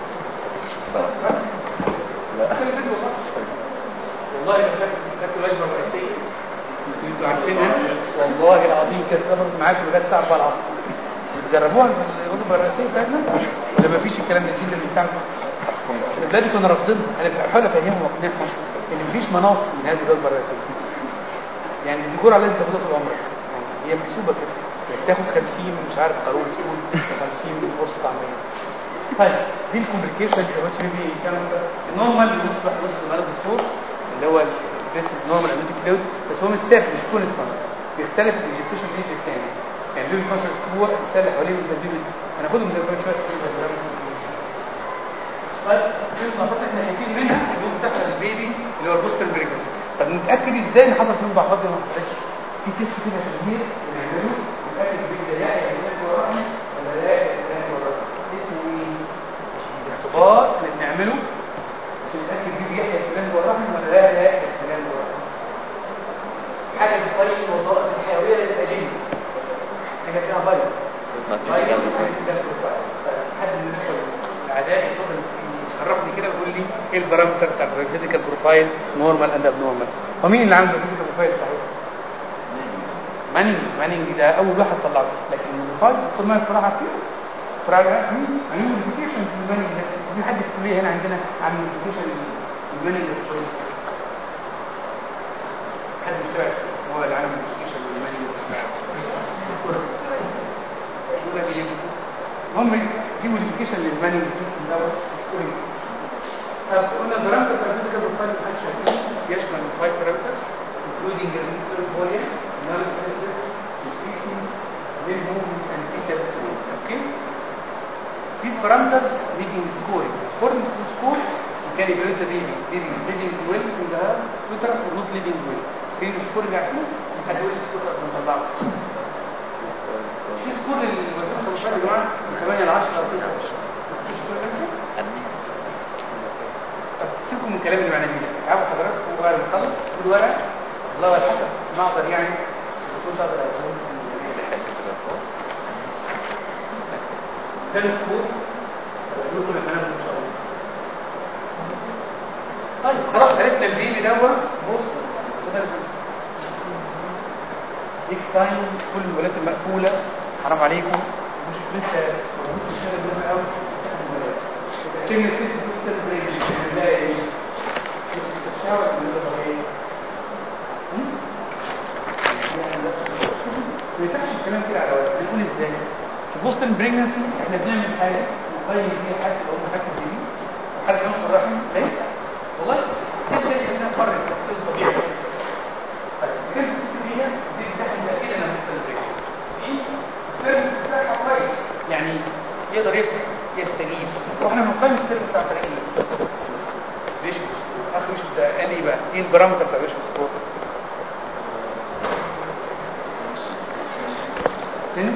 لا والله لو خدت الوجبه الرئيسيه انتوا عارفينها والله العظيم كانت ظبطت معاكم لغايه الساعه 4 العصر بتجربوها في الوجبه الرئيسيه بتاعتنا ولا ما فيش الكلام ده الجيل اللي بتاعكم اولادي كانوا رافضينها انا بحاول افهمهم واقنعهم ان مفيش مناص من هذه الوجبه الرئيسيه يعني الديكور على انت تاخدها طول عمرك يعني هي محسوبه كده بتاخد 50 مش عارف قارون تقول 50 قرص طعميه طيب دي الكومبليكيشن اللي بتش بيه الكلام ده النورمال نص نص مال الدكتور اللي هو this is normal amniotic fluid بس هو مش ثابت مش كونستانت بيختلف من الجستيشن ايج للتاني يعني بيبي 12 اسبوع السنه اللي حواليه مش زي البيبي هناخدهم زي كمان شويه كده زي الكلام طيب في الضغطات اللي احنا خايفين منها اللي هو بتحصل للبيبي اللي هو البوستر بريجنسي طب نتاكد ازاي ان حصل فيهم ضعفات دي ما حصلتش في تيست كده شهير بنعمله نتاكد البيبي ده يحيى ازاي جوه الرحم ولا لا يحيى ازاي جوه الرحم اسمه ايه؟ الاختبار اللي بنعمله عشان نتاكد البيبي يحيى ازاي جوه الرحم ولا لا لا يحيى ازاي جوه الرحم حاجه في طريق الوظائف الحيويه للاجنه حاجه فيها بيض حد من الاعداء يفضل يشرفني كده ويقول لي ايه البارامتر بتاع الفيزيكال بروفايل نورمال اند اب نورمال ومين اللي عنده الفيزيكال بروفايل صحيح مانينج مانينج ده اول واحد طلعه لكن البروفايل دكتور مالك صراحه عارفين صراحه عارفين عاملين موديفيكيشن في المانينج ده في حد في الكليه هنا عندنا عامل موديفيكيشن المانينج ده حد مش تبع السيستم هو اللي عامل موديفيكيشن للمانينج المهم في موديفيكيشن للمانينج سيستم دوت سكورينج طب قلنا البارامتر بتاع الفيزيكال بروفايل اللي احنا شايفينه يشمل الفايف بارامترز including the nuclear volume, analysis, increasing limb movement and fetal fluid. Okay? These parameters needing scoring. According to the score, you can evaluate the baby. Baby is living well in the uterus or not living well. فين السكور اللي عارفينه؟ حد يقول لي السكور قبل ما نطلعه. في سكور للوظيفه البروفايل يا جماعه من 8 ل 10 او 6 في سكور خمسه؟ طب سيبكم من الكلام اللي معناه ده تعالوا حضراتكم وبعد ما نخلص خد ورقه والله على حسب ما اقدر يعني كنت اقدر اقول ده السكور اقول لكم الكلام ان شاء الله طيب خلاص عرفنا البيبي دوت بوست نيكست تايم كل الولاد المقفوله حرام عليكم مش لسه مش الشغل مهم قوي كلمه ست بوست بريدج نلاقي ايه؟ بتتشاور من الضروريه ما ينفعش الكلام كده على ورق بنقول ازاي البوستن بريجنسي احنا بنعمل حاجه نقيم فيها حاجه لو حاجه دي حاجه كمان الرحم ليه والله تبدا انها تفرق التفصيل الطبيعي طيب كده الست فيها دي بتاعها تاكيد انها بوستن بريجنسي دي السيرفيس بتاعها كويس يعني يقدر يفتح يستجيب واحنا بنقيم السيرفيس عن طريق ايه؟ ريشيو سكور اخ مش ده قال ايه بقى؟ ايه البارامتر بتاع ريشيو سكور؟ سن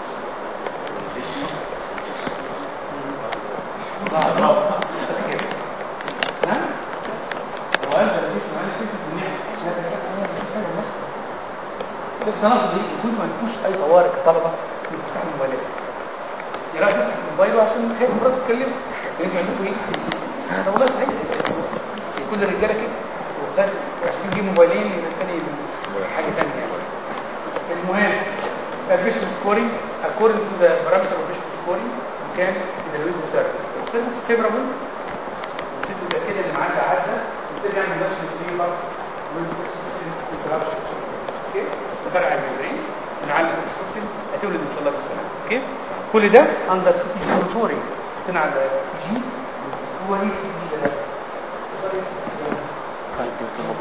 اه برافو ها هو قال ده مش معنى كيس الدنيا لا ده حاجه والله ده سنه دي يكون ما عندكوش اي طوارئ كطلبه يفتحوا الموبايلات يروح يفتح موبايله عشان خايف مراته تكلمه لكن انتوا عندكم ايه؟ ده والله صحيح كل الرجاله كده وخد عشان يجيب موبايلين يبقى الثاني حاجه ثانيه يعني المهم الفيشن سكورينج according to the parameter of vision scoring you can evaluate the service the service is favorable نسيت متأكدة ان معاك عدى وترجع من نفس الفيبر والانسرابشن اوكي نفرع الميمبرينز ونعلم السكورسين هتولد ان شاء الله بالسلامة اوكي كل ده اندر سي تي جي مونيتورنج تنا على سي جي هو ايه سي جي ده؟ هو ايه سي جي ده؟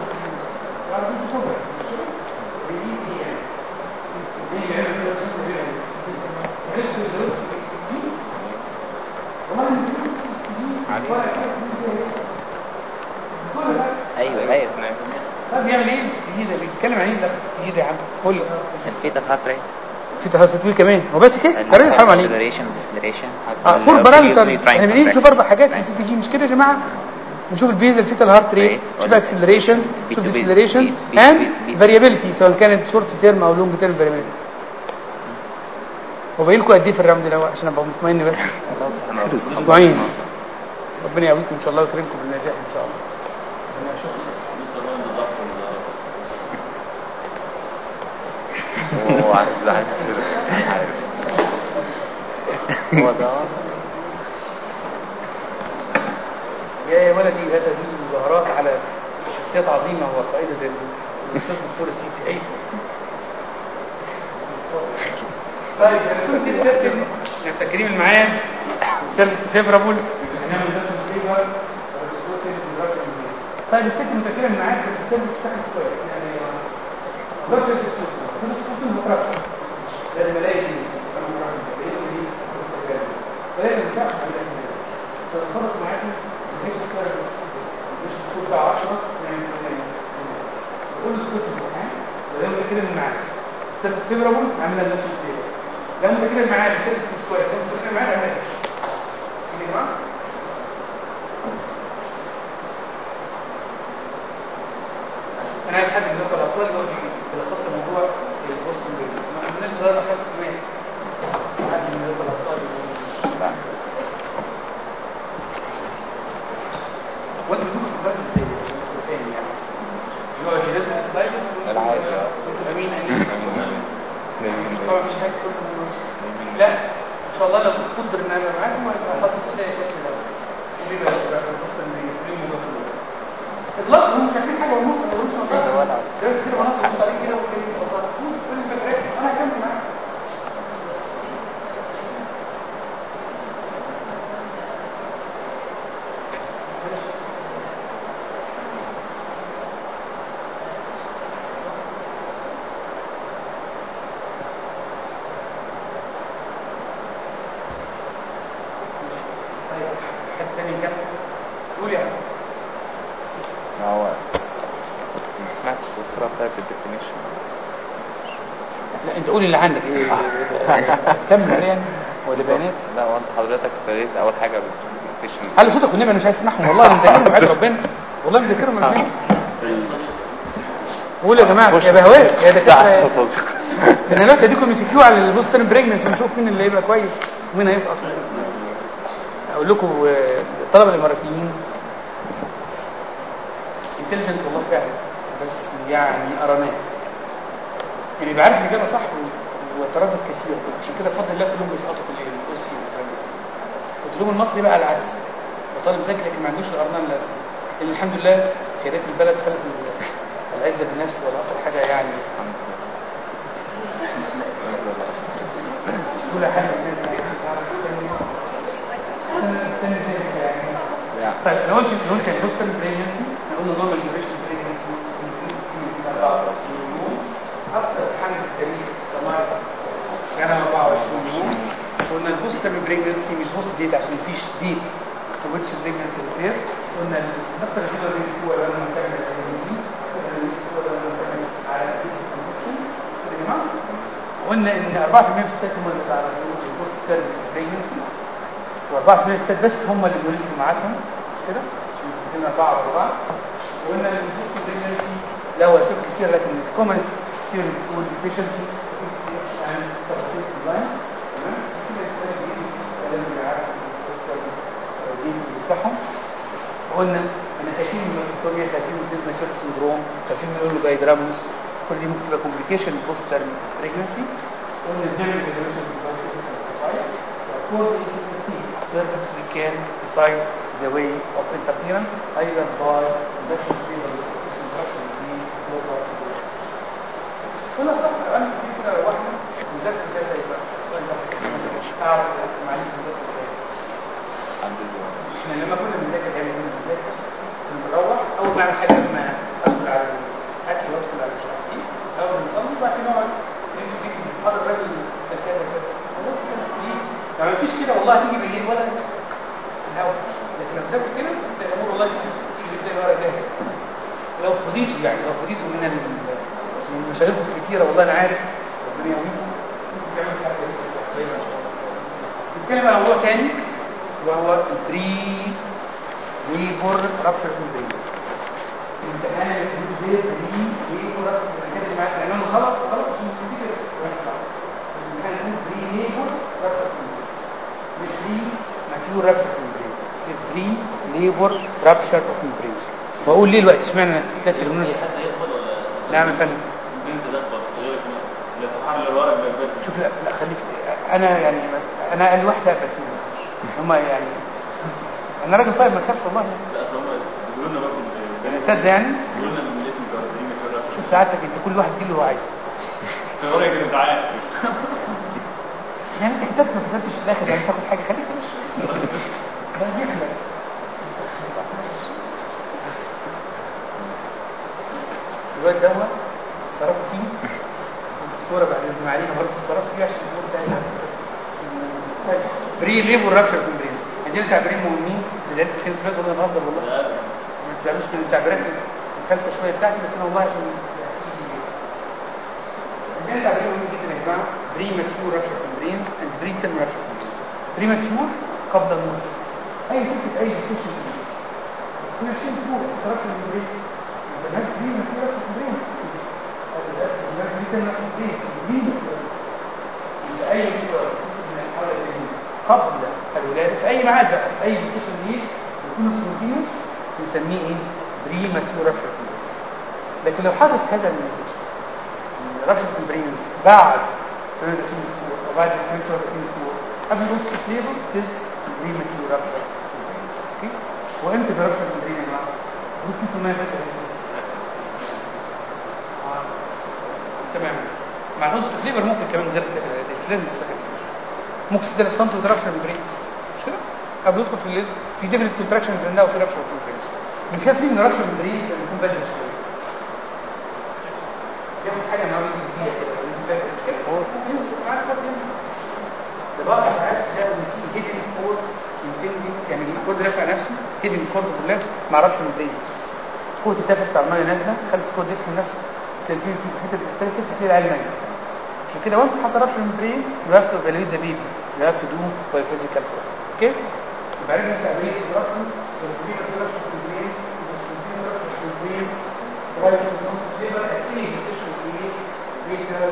ايوه ايوه ده بيعمل ايه الاستجيده بيتكلم عن ايه ده الاستجيده يا عم قول لي الفيتا هارت ريت في تفاصيل كمان هو بس كده قريت حرام عليك acceleration deceleration اه فور بارامترز احنا بنيجي نشوف اربع حاجات في السي تي جي مش كده يا جماعه نشوف البيزل فيتال هارت ريت نشوف اكسلريشنز نشوف ديسلريشنز اند فاريابيلتي سواء كانت شورت تيرم او لونج تيرم فاريابيلتي هو باين لكم قد ايه في الراوند ده عشان ابقى مطمئن بس اسبوعين ربنا يقويكم ان شاء الله ويكرمكم بالنجاح ان شاء الله ربنا يشوفكم هو عايز عايز عارف هو ده اصلا يا ولدي لا تجوز المظاهرات على شخصيات عظيمة وقائدة زي الأستاذ الدكتور السيسي أي طيب أنا كنت سيرتن التكريم اللي معايا سيرفيس فيفرابل هنعمل نفس الفيفر طيب الست متكرم معاك بس السيرفيس بتاعك شوية يعني ده سيرفيس كده خصوصا المترفع لازم الاقي دي انا مترفع لان دي فلازم تعرف على الاساس تتصرف معاكي مش السيرفيس مش الكود بتاع 10 يعني قول له الكود الامتحان ولو متكرم معاك السيرفيس فيفرابل عملنا نفس الفيفر لو متكرم معاك السيرفيس مش كويس لو متكرم معاك عملنا يا جماعه انا عايز حد من الاطفال يقول لي تلخص الموضوع البوستن بيبي ما عندناش ثلاثة خمس كمان حد من الاطفال يقول وانت بتدخل في الفرد ازاي عشان بس فاهم يعني يقعد ينزل سلايدز العادي اه وانتوا امين امين امين طبعا مش حاجه كل لا ان شاء الله لو كنت قدر ان انا معاكم هيبقى حاطط شيء شكل ده ايه بقى بقى البوستن بيبي في الموضوع كله اطلاق هم مش عارفين حاجه والنص ما بيقولوش نص بس كده مناطق بص عليه كده وكده كل الفكرات انا هكمل معاك طيب حد تاني يكمل قول يا عم ما هو ما سمعتش الدكتوراه بتاعت الديفينيشن لا انت قول اللي عندك ايه كمل عليه يعني هو ده بيانات لا هو انت حضرتك ابتديت اول حاجه بالديفينيشن على صوتك والنبي انا مش عايز اسمعهم والله انا مذاكرهم بعد ربنا والله مذاكرهم من فين قول يا جماعه يا بهوات يا دكاتره انا دلوقتي اديكم ام كيو على البوستن بريجنس ونشوف مين اللي هيبقى كويس ومين هيسقط اقول لكم آه، الطلبه الاماراتيين انتليجنت والله فعلا بس يعني ارانات يعني بيعرف الاجابه صح و- ويتردد كثير عشان كده بفضل الله كلهم بيسقطوا في الاس كيو قلت لهم المصري بقى العكس هو طالب ذكي لكن ما عندوش الارنان لا لان الحمد لله خيرات البلد خلت ال- العزه بالنفس والاخر حاجه يعني كل حاجه يعني طيب لو انت لو انت دكتور بريجنسي احنا قلنا نورمال ديوريشن بريجنسي اكتر حاجه في التاريخ طبعا سنه 24 يوم قلنا البوستر بريجنسي مش بوست ديت عشان مفيش ديت تو ويتش بريجنسي ريبير قلنا الاكتر كده هو لما نعتمد على الهرمونين هو لما نعتمد على الكونسبشن يا جماعه قلنا ان 4% من الستات هم اللي تعرفوا البوست تيرم بريجنسي و4% من الستات بس هم اللي بيولدوا معاهم مش كده؟ عشان متفقين 4 و4 وقلنا ان البوست بريجنسي له اسباب كتير لكن الكومن كتير بتقول efficiency and therapeutic design تمام؟ كده الكلام بيجي الكلام اللي عارف البوست تيرم بتاعهم قلنا ان خايفين من الفيكتوريا خايفين من ديزماتيور سندروم خايفين من الاولوجايدراموس كل دي ممكن تبقى كومبليكيشن بوست تيرم بريجنسي قلنا بنعمل ايفالويشن According to the C, cervix we can decide the way of interference either by induction fever induction in local كل صح انا في كده واحده مذاكره ازاي يبقى السؤال ده اعرف معلومه مذاكره ازاي عند الجواب احنا لما كنا بنذاكر يعني كنا بنذاكر كنا بنروح اول ما اعمل حاجه لما ادخل على الاكل وادخل على مش عارف ايه اول ما نصلي وبعد كده نقعد نمشي فيه محاضر الراجل كذا كذا والله كده ليه؟ لو ما فيش كده والله هتيجي بالليل ولا الهوا لكن لو كتبت كده انت الامور والله تيجي ازاي ورا جاهز لو فضيتوا يعني لو فضيتوا من ال- من مشاغلكم الكثيره والله انا عارف ربنا يعينكم ممكن تعملوا حاجه كويسه ان شاء الله نتكلم على موضوع تاني وهو البري ليبر رابشر ميمبرين امتحان الفلوس دي بري ليبر رابشر ميمبرين معاك لانه غلط غلط عشان تفتكر واحد صح الامتحان يكون بري ليبر رابشر ميمبرين مش بري ماتيور رابشر ميمبرين is بري ليبر رابشر اوف ميمبرينز بقول ليه الوقت اشمعنى ده الترمينولوجي حد يقبل ولا نعم يا فندم البنت تقبل غير لا سبحان الله الورق اللي بيت شوف لا لا خليك انا يعني انا اقل واحد اقبل فيهم هم يعني انا راجل طيب ما تخافش والله لا اصل هم بيقولوا لنا برضه الاساتذه يعني بيقولوا لنا من الاسم الجوهري ما يقول شوف سعادتك انت كل واحد يجيب اللي هو عايزه الورق كده تعال يعني انت كتبت ما كتبتش في الاخر يعني تاخد حاجه خليك مش ده بيخلص الواد ده صرفت فيه الدكتوره بعد اذن عليها برضه صرفت فيه عشان الامور تانية بس طيب بري ليبر رابشر في البريز عندنا تعبيرين مهمين زياده في كلمه الواد والله بهزر والله ما تزعلوش من التعبيرات الفلتة شويه بتاعتي بس انا والله عشان عندنا تعبيرين مهمين جدا يا جماعه بري ماتيور رابشر في البرينز اند بري تيرم رابشر في البرينز بري ماتيور قبل الموت اي ست اي ديكشن كل شيء فوق رابشر في البرين البنات بري ماتيور رابشر في البرين البنات بري تيرم رابشر في البرين بري عند اي من الحاله الجديده قبل الولاده في اي ميعاد بقى اي ديكشن ليه يكون سبونتينوس نسميه ايه بري ماتيور رابشر في البرينز لكن لو حدث هذا رابشر في البرينز بعد 30 اسبوع او بعد 35 اسبوع قبل نص ليبر تس بري ماتيور رابشر في البرينز اوكي وامتى برابشر في البرين يا جماعه؟ المفروض كيس الميه فاتت آه. تمام مع نص ليبر ممكن كمان غير الفلان بالسكن ممكن 6 سم وترابشر في البرين مش كده؟ قبل يدخل في الليز في ديفنت كونتراكشنز عندها وفي رابشر في البرين بنخاف ليه من رابشر في البرين لما يكون بدري شويه ياخد حاجه معاه ينزل بيها كده ينزل بيها كده مش كده هو ينزل معاه خد ينزل ده بعض ساعات تلاقي ان في هيدن كورد يمكن يعني الكورد رافع نفسه هيدن كورد كولابس ما اعرفش من برين قوه الدفع بتاع الميه نازله خلت الكورد يفهم نفسه تلاقي في في حته الاستريس تلاقي العيال نايمه عشان كده وانس حصل رابشر من برين يو هاف تو ايفالويت ذا بيبي يو هاف تو دو باي فيزيكال اوكي يبقى عرفنا تعبير الرابشر والبرين رابشر في البرين والسنتين رابشر في البرين وبعد كده نص ليبر اكيد ستيشن كويس ريتال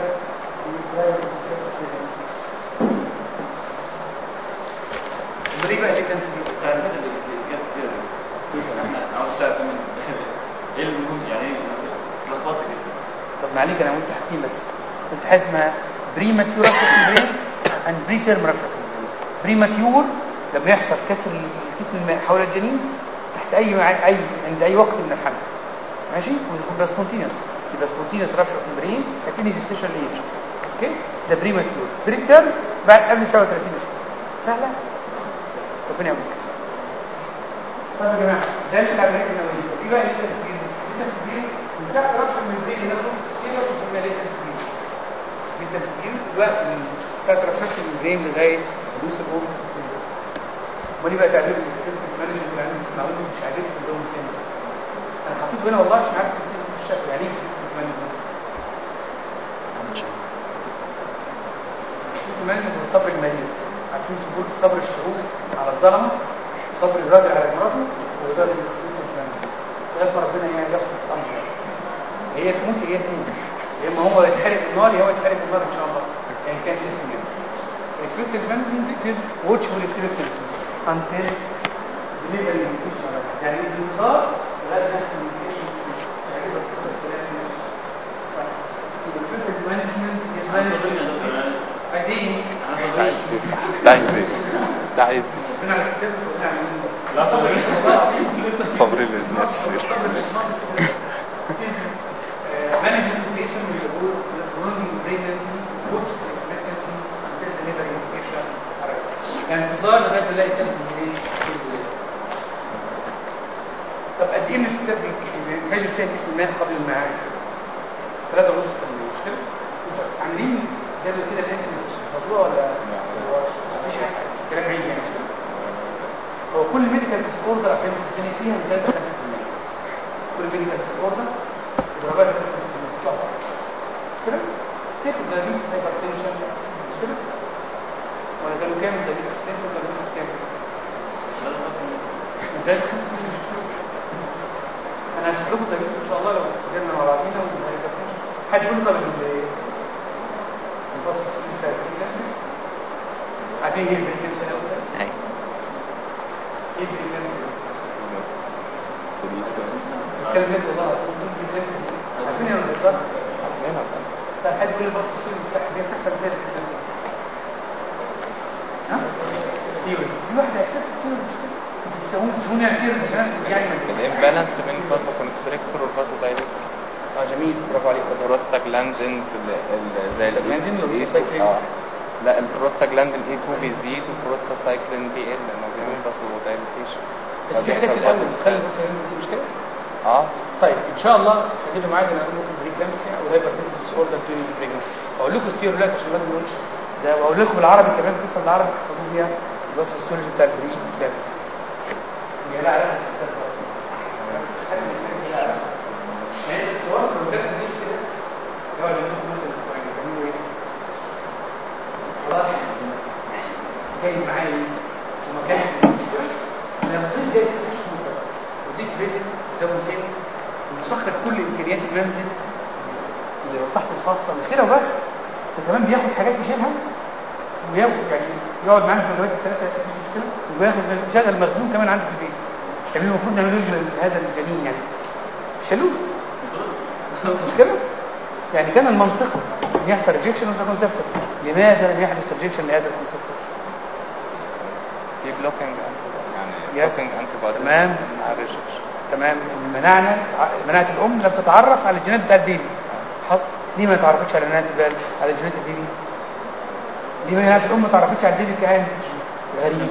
بري بقى ليه تنسبيل الحاجات اللي جت كده احنا عاوز تعرف من ايه اللي بيكون يعني ايه لخبطت كده طب ما عليك انا قلت حاجتين بس قلت حاجه اسمها بري ماتيور رابشر في البرين اند بري تيرم رابشر في البرين بري ماتيور لما يحصل كسر الكيس الماء حول الجنين تحت اي مع- اي عند اي وقت من الحمل ماشي ويبقى سبونتينوس يبقى سبونتينوس رابشر في البرين لكن جستيشن ايج اوكي ده بري ماتيور بري تيرم بعد قبل 37 اسبوع سهله ربنا يعينك طيب يا جماعه ده انت تعمليه النوويه في بقى ايه تسجيل التسجيل من ساعه رابشر من البرين اللي هو تسجيل بنسميها ليه تسجيل ليه تسجيل الوقت من ساعه رابشر من البرين لغايه حدوث الاوف وليه بقى تعبير السيلف مانجمنت اللي عندهم بيسمعوني مش عارف اللي هو مسمى انا حطيته هنا والله عشان عارف السيلف في الشكل يعني ايه سيلف مانجمنت المانجمنت والصبر المريض عارفين صبر صبر الشعوب على الظلمه وصبر الراجل على مراته وده اللي بيصير في المانجمنت لغايه ما ربنا يعني يفصل الامر يعني. هي تموت هي تموت يا اما هو يتحرق بالنار يا هو يتحرق بالنار ان شاء الله يعني كان اسم يعني Expected development it is watchful expectancy until delivery limitation يعني الانتظار لغايه ما يحصل limitation يعني كده بتحصل خلاف Expected management is management عايزين ده عايز ده عايز ايه؟ ده عايز ربنا على ستات وصلنا على مين لا صبر والله العظيم لسه صبر للناس management education will go prolonging pregnancy watchful expectancy until delivery education arrives يعني انتظار لغايه ما الاقي سبب من ايه؟ طب قد ايه من الستات بينتجوا تاني اسم الماء قبل المعاد؟ 3.5% مش كده؟ انتوا عاملين جدول كده الانسنس عشان تحفظوها ولا ما تحفظوهاش؟ مفيش حاجه كلام عيب يعني مش كده؟ هو كل ميديكال ديس اوردر عشان تستني فيها من 3 ل 5% كل ميديكال ديس اوردر اضربها 3 ل 5% تطلع صح مش كده؟ ستيب دايابيتس هايبرتنشن مش كده؟ ولا كانوا كام دايابيتس ستيبس ولا دايابيتس كام؟ من 3 ل 5% مش كده؟ انا هشرح لكم الدايابيتس ان شاء الله لو قدرنا مع بعضينا والهايبرتنشن حد يقول لي طب ال- الباص بتاع البريكلامسي عارفين ايه البريكلامسي الاول ده؟ ايوه ايه البريكلامسي ده؟ تريد الكلام ده والله العظيم ايه البريكلامسي ده؟ عارفين يا ولاد هنا طيب حد يقول لي الباص بتاع بتاع بتحصل ازاي البريكلامسي ها؟ سيوريز في واحده اكسبت سيوريز مش كده؟ انتوا بتسوون بتسوون يعني سيوريز عشان الناس يعني ما الامبالانس بين الفازو كونستريكتور والفازو دايليتور اه جميل برافو عليك والله البروستاجلاندينز ال- ال- زي ال Prostaglandin ولا A2 prostacyclin؟ اه لا البروستاجلاندين A2 بيزيد والبروستاسايكلين بيقل لانه بيعمل فازو دايليتيشن بس في حاجات في الاول بتخلي الباص ينزل مش كده؟ اه طيب ان شاء الله خلينا معايا انا اقول لكم بريكلامسيا والهايبرتنسيف ديس اوردر ديورينج بريجنسي اقول لكم السيرولات عشان ما نقولش ده واقول لكم بالعربي كمان قصه بالعربي تحفظوا بيها الوصف السيولوجي بتاع البريكلامسيا هي لا علاقه بالستات برضه. حد من الستات لا علاقة. يعني تصور لو جت دي كده يقعد يقول لكم مثلا اسبوعين بيعملوا ايه؟ خلاص جاي معايا ايه؟ وما كانش لما تقول جاي تسع شهور بقى وضيف رزق ده مسن ومسخر كل امكانيات المنزل لمصلحته الخاصه مش كده وبس ده كمان بياخد حاجات يشيلها وياخد يعني يقعد معانا في الوقت الثلاثه مش مشكله وياخد شغل مخزون كمان عنده في البيت يعني المفروض نعمل له هذا الجنين يعني شالوه مش كده؟ يعني كان المنطقي ان يحصل ريجكشن اوف ذا كونسبتس لماذا لم يحدث ريجكشن لهذا الكونسبتس؟ في بلوكينج يعني Yes. بلوكينج انتي بودي تمام. مع الريجكشن تمام منعنا منعت الام لم تتعرف على الجينات بتاع البيبي حط ليه ما تعرفتش على جينات البال على جينات البيبي ليه منعت الام ما تعرفتش على البيبي كائن غريب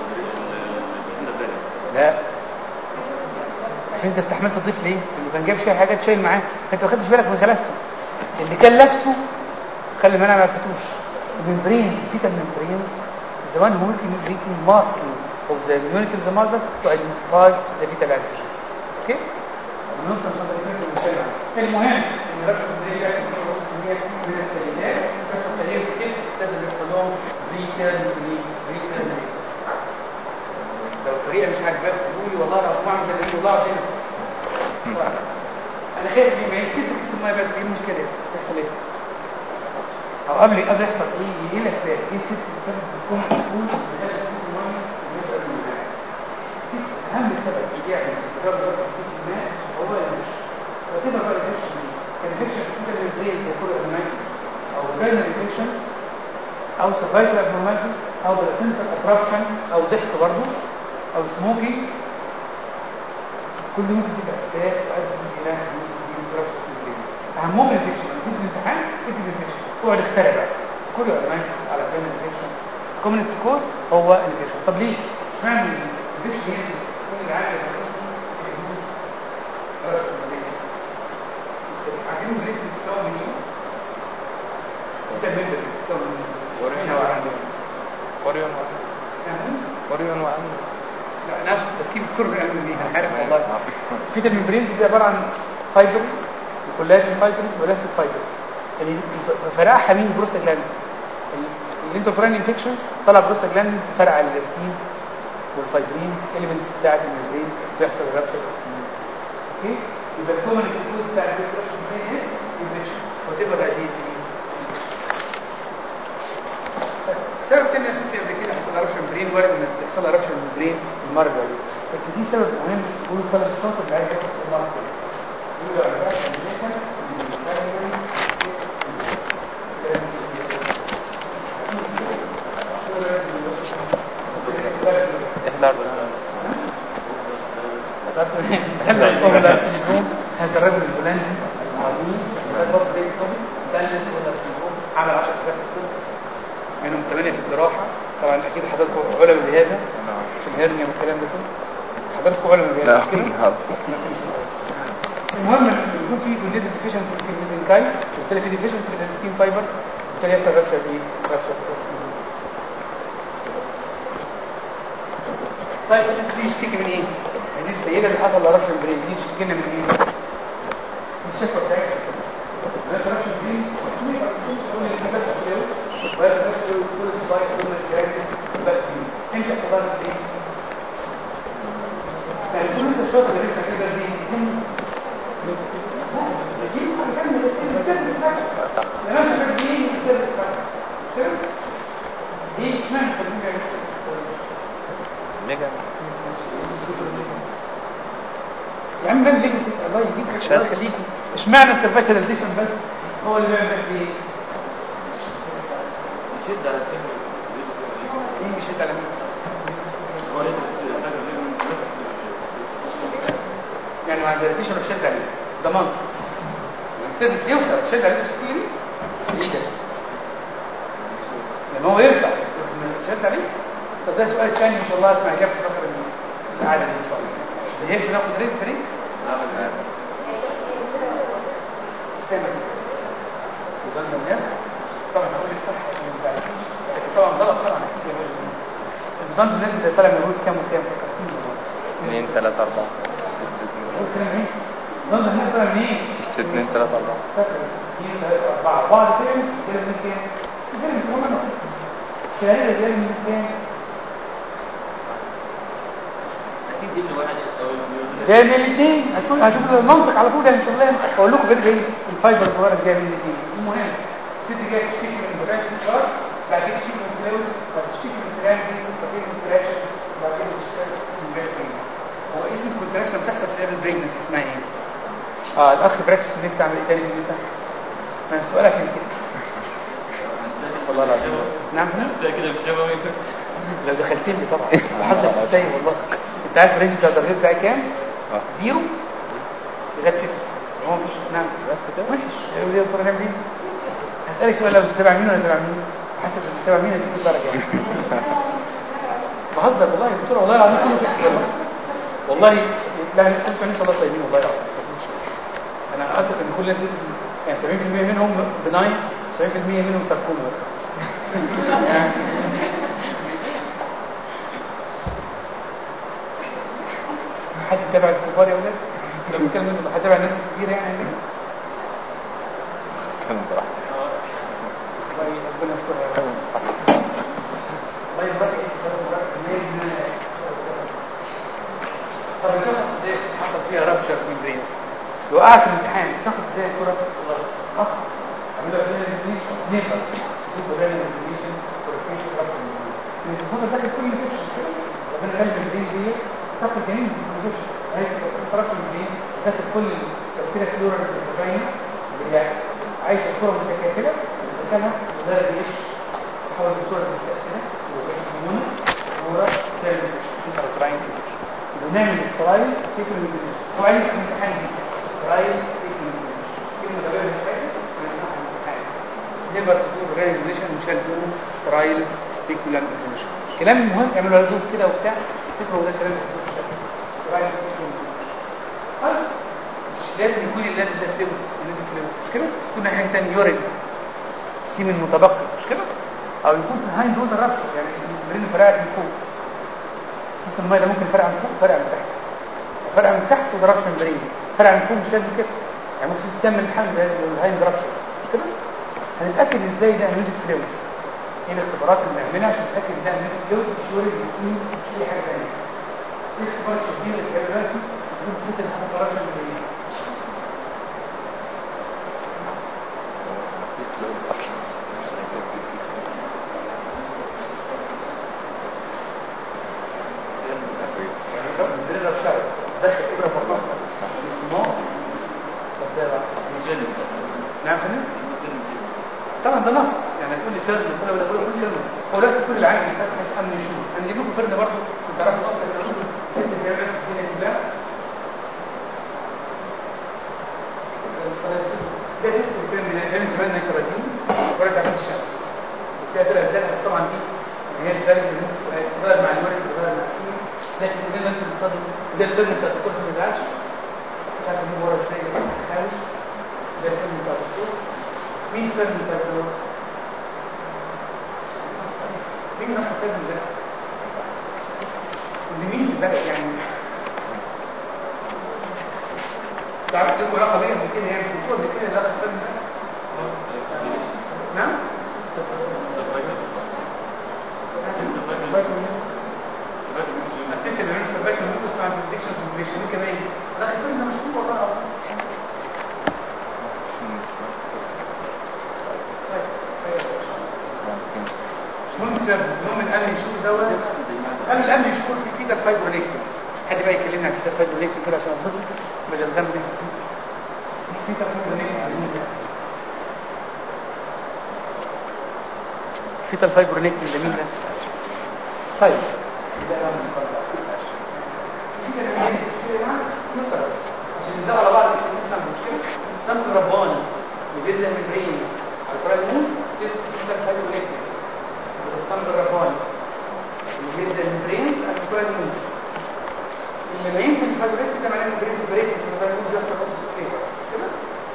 لا عشان انت استحملت تضيف ليه لانه كان جايب شويه حاجات شايل معاه انت ما خدتش بالك من غلاسته اللي كان لابسه خلي المناعه ما لفتوش الممبرينز فيتال ممبرينز the one who working making masking of the immunity of the mother to identify the fetal antigens اوكي بنوصل لحد الكلام اللي بنتكلم عنه المهم ان رقم الدليل بيحصل فيه نص كميه من السيدات بيحصل تغيير كتير في الستات اللي بيحصل لهم بريتيرن بريتيرن لو الطريقه مش عاجباك تقولي والله العظيم اعمل كده والله العظيم انا خايف لما يتكسر كيس الميه بقى ايه المشكله يحصل ايه او قبل قبل يحصل ايه ايه الاسباب ايه الست السبب بتكون تكون بتاخد كيس الميه وبيحصل المناعه اهم سبب يعمل ضرر كيس الماء هو الانفكشن فتبقى بقى الانفكشن دي الانفكشن كده البرين زي كل الانفكشنز او جيرنال انفكشنز او سيرفايكال ابنورماليتيز او بلاسنتال ابراكشن او ضحك برضه او سموكينج كل ممكن تبقى اسباب تؤدي الى اهمهم الانفكشن لما تيجي الامتحان اكتب الانفكشن اقعد اخترع بقى كل الانفكشن على فين الانفكشن كومنست كوز هو الانفكشن طب ليه؟ اشمعنى الانفكشن هي اللي كل العالم يدوس عارفين البريكس بتتكون من ايه؟ انت الممبر بتتكون من ايه؟ أوريون مين هو عنده؟ اوريون وأمن. يعني اوريون وأمن. لا انا اقصد تركيب الكره الامن دي انا عارف والله فيتا الممبرينز دي عباره عن فايبرز كولاجين فايبرز ولاستيك فايبرز يعني فرقها مين بروستاجلاندز الانترفراين انفكشنز طلع بروستاجلاندين تفرقع الالاستين والفايبرين اليمنتس بتاعت الممبرين بيحصل رابشر اوكي يبقى الكومن الكود بتاع الرابشر ممبرين اس انفكشن وات ايفر هذه سبب تاني يا ستي قبل كده حصل رابشر ممبرين وارد ان يحصل رابشر ممبرين المره الجايه لكن دي سبب مهم يقول الطالب الشاطر اللي عايز ياخد المره الجايه يقول له ده امريكا احضر بحب الاسطوره سيندروم هذا الرجل الهولندي العظيم ده برضه بيت طبي ده الاسطوره سيندروم عمل 10 حاجات في الطب منهم 8 في الجراحه طبعا اكيد حضراتكم علماء بهذا في الهرنيا والكلام ده كله حضراتكم علماء بهذا لا مش كده؟ مفيش المهم ان يكون في كونجنتال ديفيشنسي في الميزنكاي وبالتالي في ديفيشنسي في السكين فايبر وبالتالي يحصل رابشر ايه؟ رابشر طيب الست دي تشتكي من ايه؟ هذه السيده اللي حصل لها رابشر برين دي تشتكي لنا من ايه؟ من الشكوى بتاعتها بس رابشر برين كل بس ولا بس كل سبايك كل الجراكس بس انت حصل لك ايه؟ يعني كل لسه الشرطه اللي لسه كده دي ميجا يا عم من ليه تسال الله يجيك الله يخليكي اشمعنى السيرفايكال اديشن بس هو اللي بيعمل ايه يشد على سن ايه مش انت على مين هو يدرس ساكن بس يعني ما عندكش ولا شد عليه ده منطق يعني سيرفس يوصل شد عليه تشكيل ايه ده لما هو يرفع شد عليه طب ده سؤال ثاني ان شاء الله اسمع اجابته في اخر القعده دي ان شاء الله زهقت ناخد ريت بريك سامع وده المنام طبعا هقول لك صح ما ينفعش لكن طبعا غلط طبعا النظام النادي ده طالع من الهود كام وكام فكرتين 2 3 4 هو كلام ايه؟ النظام النادي طالع من ايه؟ 2 3 4 فاكر اثنين ثلاثة أربعة بعض بيراميدز جاي من كام؟ بيراميدز هم كلاهي جاي من كام؟ اكيد دي اللي واحد او جاي من الاثنين هشوف هشوف المنطق على طول يعني شغلانه اقول لكم غير جاي الفايبر الصغيره جايه من الاثنين المهم ست جايه تشتكي من براك شهر بعد كده تشتكي من فلوس بعد تشتكي من ترام دي بعد كده من كراش بعد كده تشتكي من باك بين هو اسم الكونتراكشن بتحصل في ايرل بريجنسي اسمها ايه؟ اه الاخ براكتس نيكس عمل ايه تاني في النساء؟ ما السؤال عشان كده والله العظيم نعم زي كده بالشبوي لو دخلت لي طبعا وحظك ازاي والله انت عارف الرينج بتاع الدرجات بتاعي كام؟ اه زيرو لغايه 50 هو مفيش نعم بس كده وحش يقول لي يا نعمل ايه؟ هسألك سؤال لو بتتابع مين ولا تتابع مين؟ حسب بتتابع مين هتجيب الدرجه يعني بهزر والله يا دكتور والله العظيم كله فكر والله والله لا كنت نسال الله طيبين والله العظيم ما تفهموش. انا اسف ان كل الناس يعني 70% منهم بناين 70% منهم ساركوما ما تفهموش. يعني حد يتابع الكبار يا ولاد؟ لو بيتكلم انتوا حد يتابع الناس الكبيره يعني عندنا؟ كان براحتك الله ربنا يستر يا رب. الله يبارك فيك يا رب. طب نشخص ازاي حصل فيها رابشر في البرينز لو وقعت في الامتحان شخص ازاي الكره خلاص عملوا لنا ديفينيشن نقدر نقدر لنا ديفينيشن كوركيشن رابشر من الفضل داخل كل الانفكشن ربنا خلي البرين دي تاخد جنين الانفكشن هي رابشر البرين داخل كل البكتيريا فلورا الباينه اللي هي عايشه صوره متكامله مكانها وده بيش تحول لصوره متكامله وبيسمونه صوره كامله انتربراين ونعمل سترايل فكر من هو عايز في الامتحان دي سترايل فكر من كلمه غير مش فاكر بنسمعها في الامتحان نقدر تقول ريزوليشن مش هنقول سترايل سبيكولان ريزوليشن كلام مهم يعملوا له كده وبتاع تفتكروا ده كلام مش سترايل سبيكولان مش لازم يكون اللازم ده فلويدز فلويدز مش كده يكون حاجه ثانيه يورين سيمن متبقي مش كده او يكون في الهايند ووتر رابشر يعني البرين فرقت من فوق كيس الميه ده ممكن فرقع من فوق وفرقع من تحت فرقع من تحت وده رابشر من برين فرقع من فوق مش لازم كده يعني ممكن تكمل الحمل لازم الهايند رابشر مش كده هنتاكد ازاي ده انوجيك فلويدز ايه الاختبارات اللي بنعملها عشان نتاكد ان ده امنيتك فلويد مش يوري بيكون اي حاجه ثانيه ايه اختبار الشديد اللي بيتعمل دلوقتي بدون صوت اللي حصل فراشة من ايه بنضرب شعر دخل ابره فقط الاستماع طب زي بقى نعم فندم طبعا ده نصب يعني هتقول لي فرن كل ولا كل كل فرن هو لا كل العالم بيستخدم حيث امن يشوف هنجيب لكم فرن برضه كنت عارف نصب بحيث ان يعمل في الدنيا كلها ده تيست الفيلم من كان زمان نيتروزين ورد عمليه الشمس بتلاقي فرقه زي بس طبعا دي ما هياش غالبا ان ممكن تبقى تغير مع الورد تغير مع السنين لكن كلنا انت بتستخدم ده الفيلم بتاع الدكتور في المزعج مش عارف اجيبه ورا ازاي حاوش ده الفيلم بتاع الدكتور مين الفيلم بتاع الدكتور؟ مين راح الفيلم ده؟ لمين اللي بقى يعني تعرف تجيبوا رقم ايه من كده يعني سيبوه من كده داخل الفيلم ده نعم السيستم اللي سباك الموت اسمها الديكشن كومبليشن دي كمان داخل الفيلم ده مشهور والله العظيم المهم سبب المهم الامن يشوف دوت قبل الامن يشوف في فيتا فايبرونيكتين حد بقى يكلمنا عن فيتا فايبرونيكتين كده عشان اتبسط بدل دم فيتا فايبرونيكتين فيتا الفايبرونيكتين ده مين ده؟ طيب ده أمن فيتا الفايبرونيكتين نقرس عشان يزعوا على بعض مش نسمع مشكله السم الرباني اللي بينزل من البرينز على الكره الموز فيتا الفايبرونيكتين الصمد الرباني اللي بينزل من برينز على الكره الموز اللي ما ينزل الفايبريت ده معناه برينز بريك من الكره الموز يحصل نص كده مش كده؟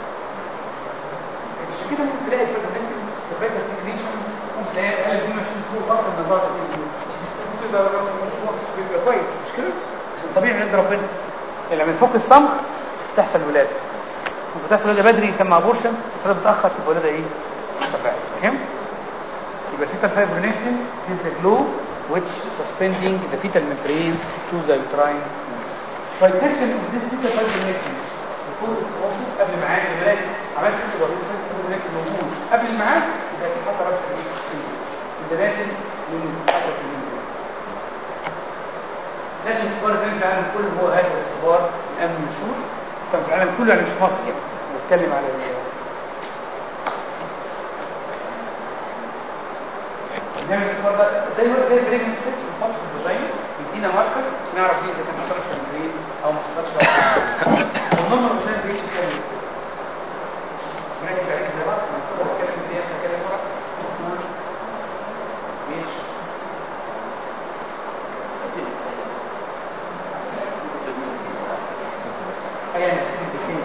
عشان كده ممكن تلاقي الفايبريت سيرفايفل سيجنيشنز ممكن تلاقي اقل من 20 اسبوع فتره من الوقت الاسبوع ممكن يبقى اسبوع بيبقى كويس مش كده؟ عشان طبيعي عند ربنا يعني لما يفك الصمغ تحصل ولاده ممكن تحصل ولاده بدري يسمى ابورشن تحصل متاخر تبقى ولاده ايه؟ طبيعي فهمت؟ يبقى fetal fibronectin is a glue which suspending the fetal membranes to the uterine walls. Protection of this fetal fibronectin يكون التواصل قبل ميعاد الولاده عملت كده ولا fetal fibronectin موجود قبل الميعاد يبقى في حصل ربشه ده نازل من حتى في الممبرين. لكن الاختبار اللي في العالم كله هو هذا الاختبار الامن مشهور طبعا في العالم كله يعني مش في مصر يعني بتكلم على نعمل الاختبار ده زي زي البريجنس تيست بنحط في الفاجينا يدينا ماركر نعرف بيه اذا كان حصل في المبرين او ما حصلش والنمر مش عارف ايش كام مركز عليك زي بعض ما تقدر تتكلم دي احنا كده مره ماشي ايوه انا سيدي فين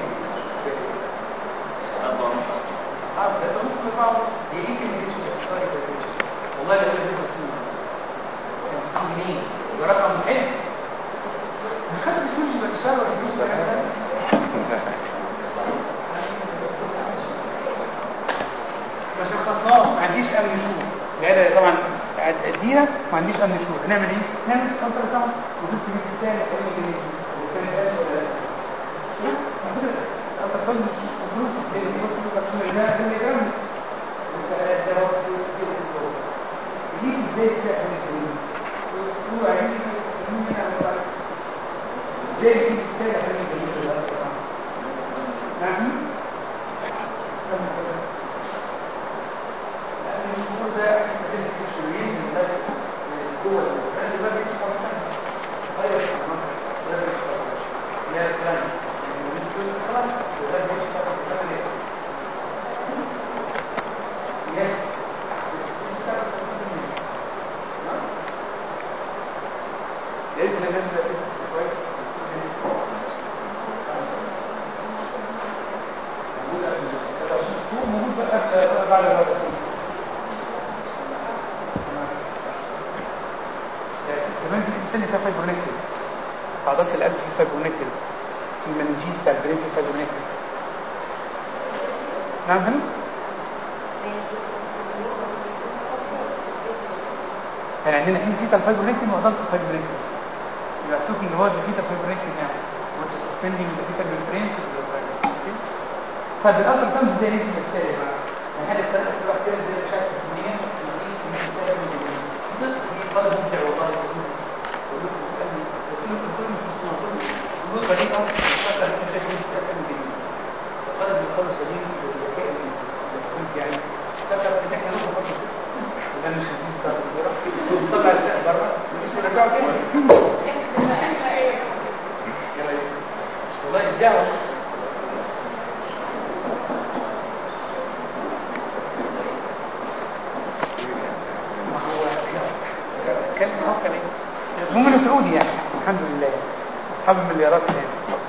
اه ده نص اربعه ونص دي يمكن ما تجيش الاقتصادي ده والله لا يجب 50 50 جنيه ده رقم حلو خدت بسوجي بكسر ولا مش ما شخصناش ما عنديش امن يشوف العياده طبعا اديها ما عنديش امن يشوف هنعمل ايه؟ نعمل كونتر ساوند وجبت 100 سنه 80 جنيه وكان قال ولا لا كونتر ساوند مش فلوس لان الفلوس اللي ده ملي جرامز وسالات ده يقيس ازاي السعر الجنيه هو عايزين ازاي يقيس السعر الجنيه نعم لأن الشهور ده احنا كده في شهرين من ده جوه الكلام ده بيجي في فرشان غير الشهر ده بيجي في فرشان يا كلام من كل كلام ده بيجي في فرشان يس لقيت الناس ده كويس موجود قبل موجود بقى بعد الوقت كمان في الثاني فيها فايبرونكتين عضلات القلب فيه فايبرونكتين في المنجيز بتاع البرين فيه فايبرونكتين نعم هنا يعني عندنا في فيتال فايبرينكتين وادلت فايبرينكتين يبقى توكينج هو الفيتال فايبرينكتين يعني which is suspending the fetal membrane to the okay طيب الالترا ساوند ازاي نسمع ازاي يا جماعه؟ يعني هل الثلاثه كل واحد كده زي الاشعه التلفزيونيه نقيس كميه السائل من الجسم طالب ممتع والله يسلمك بقول لكم بتسالني قلت لكم قلت لهم مش بتسمعوا قلت لهم النقطه دي اه فكر ان انت كميه السائل من الجسم طالب من قول سليم زي الذكاء اللي يعني فكر ان احنا ناخد خط ست وده مش الفيز بتاع الدكتوره ونطلع السائل بره مش نرجعه تاني يلا يلا مش والله ارجعوا ما هو اتكلم اهو كمان المهم انه سعودي يعني الحمد لله اصحاب المليارات يعني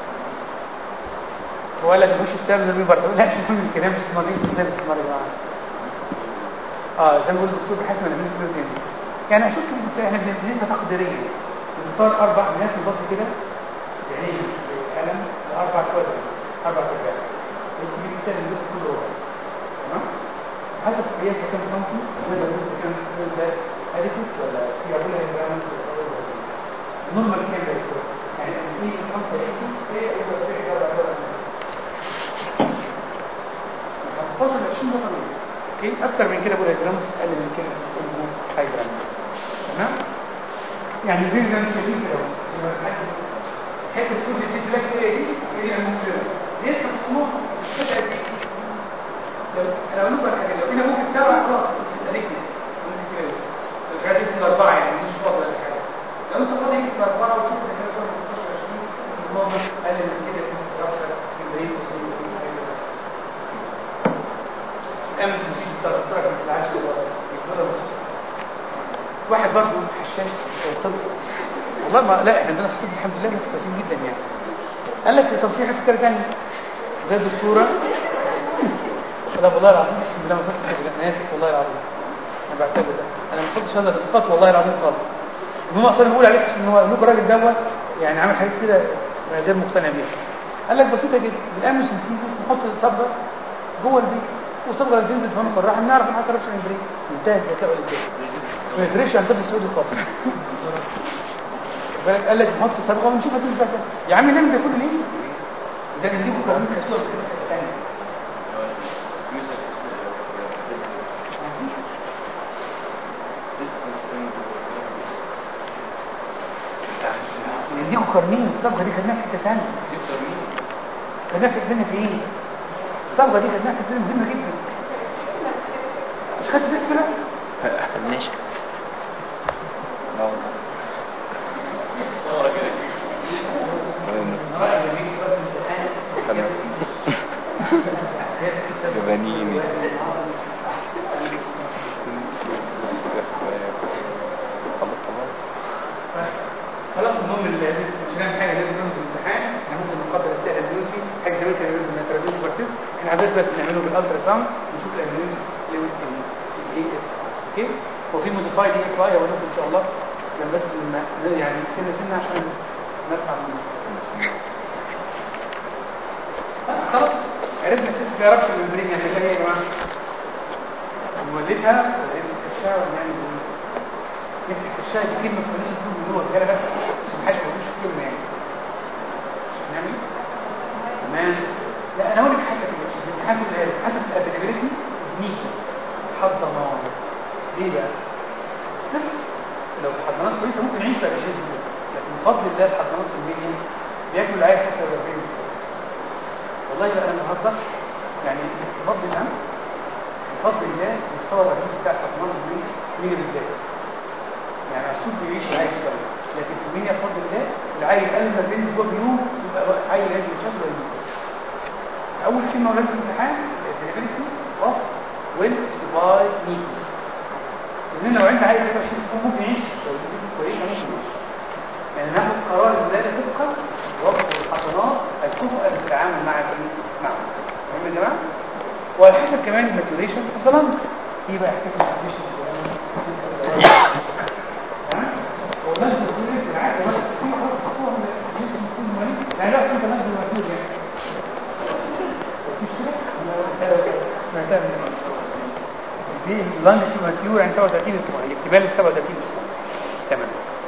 هو قال لك مش السبب نرمي بره لا مش مهم الكلام استثمار ايه ازاي الاستثمار يا جماعه اه زي ما بيقول الدكتور حسن انا بنت له اندكس يعني اشك ان احنا بنسبه تقديريه بنختار اربع ناس بالظبط كده يعني قلم اربع كوادر اربع كوادر بس دي مثال اللي كله هو تمام حسب قياس كام سنتي نقدر نقول اذا كان ده اديكوت ولا في اقول جرام نورمال كام ده يعني في سنتي ايه سي يبقى في جرام جرام 15 ل 20 ده طبيعي اوكي اكتر من كده بقول جرام اقل من كده بقول هاي جرام تمام يعني البيز ده مش شايفين كده اهو الحته السود اللي بتدي لك ايه دي هي المفلوس يسمع الصمود الحته دي لو انا اقول لكم حاجه لو هنا ممكن سبعه خلاص ريكت ممكن كده يوصل لو مش عايز يسمع اربعه يعني مش فاضي ولا حاجه لو انت فاضي يسمع اربعه وتشوف اذا كان 15 20 صمام اقل من كده في استراكشر في البريد امس مفيش ترى ما تزعلش يتفضل واحد برضه حشاش في الطب والله ما لا احنا عندنا في الطب الحمد لله ناس كويسين جدا يعني قال لك طب في فكره ثانيه زي الدكتوره لا والله العظيم اقسم بالله ما صدقت كده انا اسف والله العظيم انا بعتذر ده انا ما صدقتش هذا الاسقاط والله العظيم خالص المهم اصلا بيقول عليك عشان هو له الراجل دوت يعني عامل حاجات كده غير مقتنع بيها قال لك بسيطه جدا بالامنيوسنتيزيس نحط صبغه جوه البيت والصبغه اللي تنزل في عنق الرحم نعرف انها سبب شنو بريك منتهى الذكاء والانتاج ما يفرقش عن طب السعودي خالص بالك قال لك نحط صبغه ونشوف هتنزل فيها يا عم نعمل ده كله ليه؟ ده نجيبه قانون كتير كده في حته ثانيه نديكوا قرنين الصبغه دي خدناها في حته ثانيه خدناها في حته في ايه؟ الصبغه دي خدناها في حته مهمه جدا مش خدت فيستولا؟ خدناش جبانيني خلص خلاص خلاص المهم اللي لازم مش هنعمل حاجه لازم ننزل الامتحان احنا ممكن نقدر السائل الفلوسي حاجه زمان كانوا بيعملوا بالنيترازين بارتيز احنا عندنا دلوقتي بنعمله بالالترا ساوند ونشوف الادرينالين ليميت الاي اف اوكي وفي موديفايد اي اف اي هقول لكم ان شاء الله لما بس لما يعني سنه سنه عشان نرفع من آه، خلاص عرفنا سيستم ايرابشن الممبرين يعني اللي هي يا جماعه نولدها ولا نفتح الشارع ونعمل ايه؟ نفتح الشارع دي كلمه كويسه تكون من جوه كده بس عشان محدش ما يقولش الكلمه يعني نعمل إيه؟ تمام لا انا اقول لك حسب شوف الامتحان تقول ايه حسب الافيلابيلتي نيجي حضانات ليه بقى؟ طفل لو في حضانات كويسه ممكن يعيش بقى 20 سنه لكن بفضل الله الحضانات في الميديا بياكلوا العيال حتى لو 40 سنه والله بقى انا ما بهزرش يعني بفضل الله بفضل الله المستوى الرهيب بتاع الحضانات في الميديا ميديا بالذات يعني السوق بيعيش العيل شويه لكن في الميديا بفضل الله العيل قال ما بين اسبوع بيوم يبقى عيل عنده مشاكل ولا يموت. اول كلمه قلت في الامتحان availability of well occupied needs ان لو عندي عيل 23 سنه ممكن يعيش ويعيش ممكن يعيش يعني ناخد قرار ذلك طبقا لوضع الحضانات الكفء للتعامل مع معه فاهم يا جماعه؟ وعلى حسب كمان الماتوريشن اوف ذا في بقى حكايه الماتوريشن تمام؟ والله الماتوريشن بالعكس هو في خلاص خطوه من لسه المفروض مهم يعني لا في كمان بالماتور يعني مفيش كده؟ سمعتها من دي اللانج في ماتيور يعني 37 اسبوع الاكتمال ال 37 اسبوع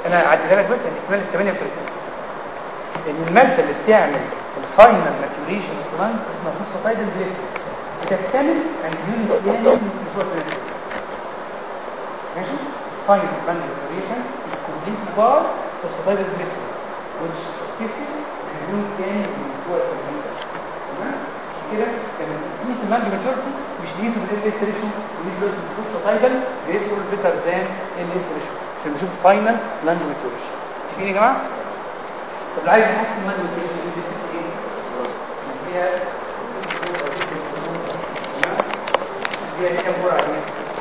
انا هعديها لك بس الاحتمال ال 38 ان الماده اللي بتعمل الفاينل ماتوريشن اوف بلانت اسمها فوسفاتايدل جليسرول بتكتمل عند يونت كام من الفوسفاتايدل ماشي فاينل بلانت ماتوريشن is completed by phosphatidylglycerol glycerol which is effective عند يونت كام من الفوسفاتايدل تمام كده لما تقيس الماده ماتوريتي مش تقيسه بالال اس ريشيو تقيسه بالفوسفاتايدل جليسرول بيتر ذان ال اس ريشيو عشان نشوف فاينل لاند ماتوريشن متفقين يا جماعه طب لو عايز نحسن لاند ماتوريشن دي ست ايه فيها فيها كام جرعه دي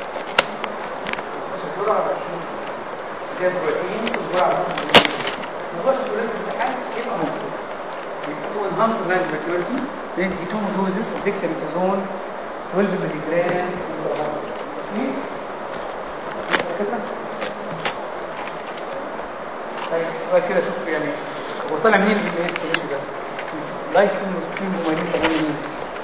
16 جرعه ولا 20 فيها بروتين والجرعه موضوع الشغلات في الامتحان يبقى مبسوط to enhance the land maturity ندي two doses of dexamethasone 12 ملي جرام طيب سؤال كده شوف يعني هو طالع منين ال اس ريشيو ده؟ لايسين وستريم ومايلين طالعين منين؟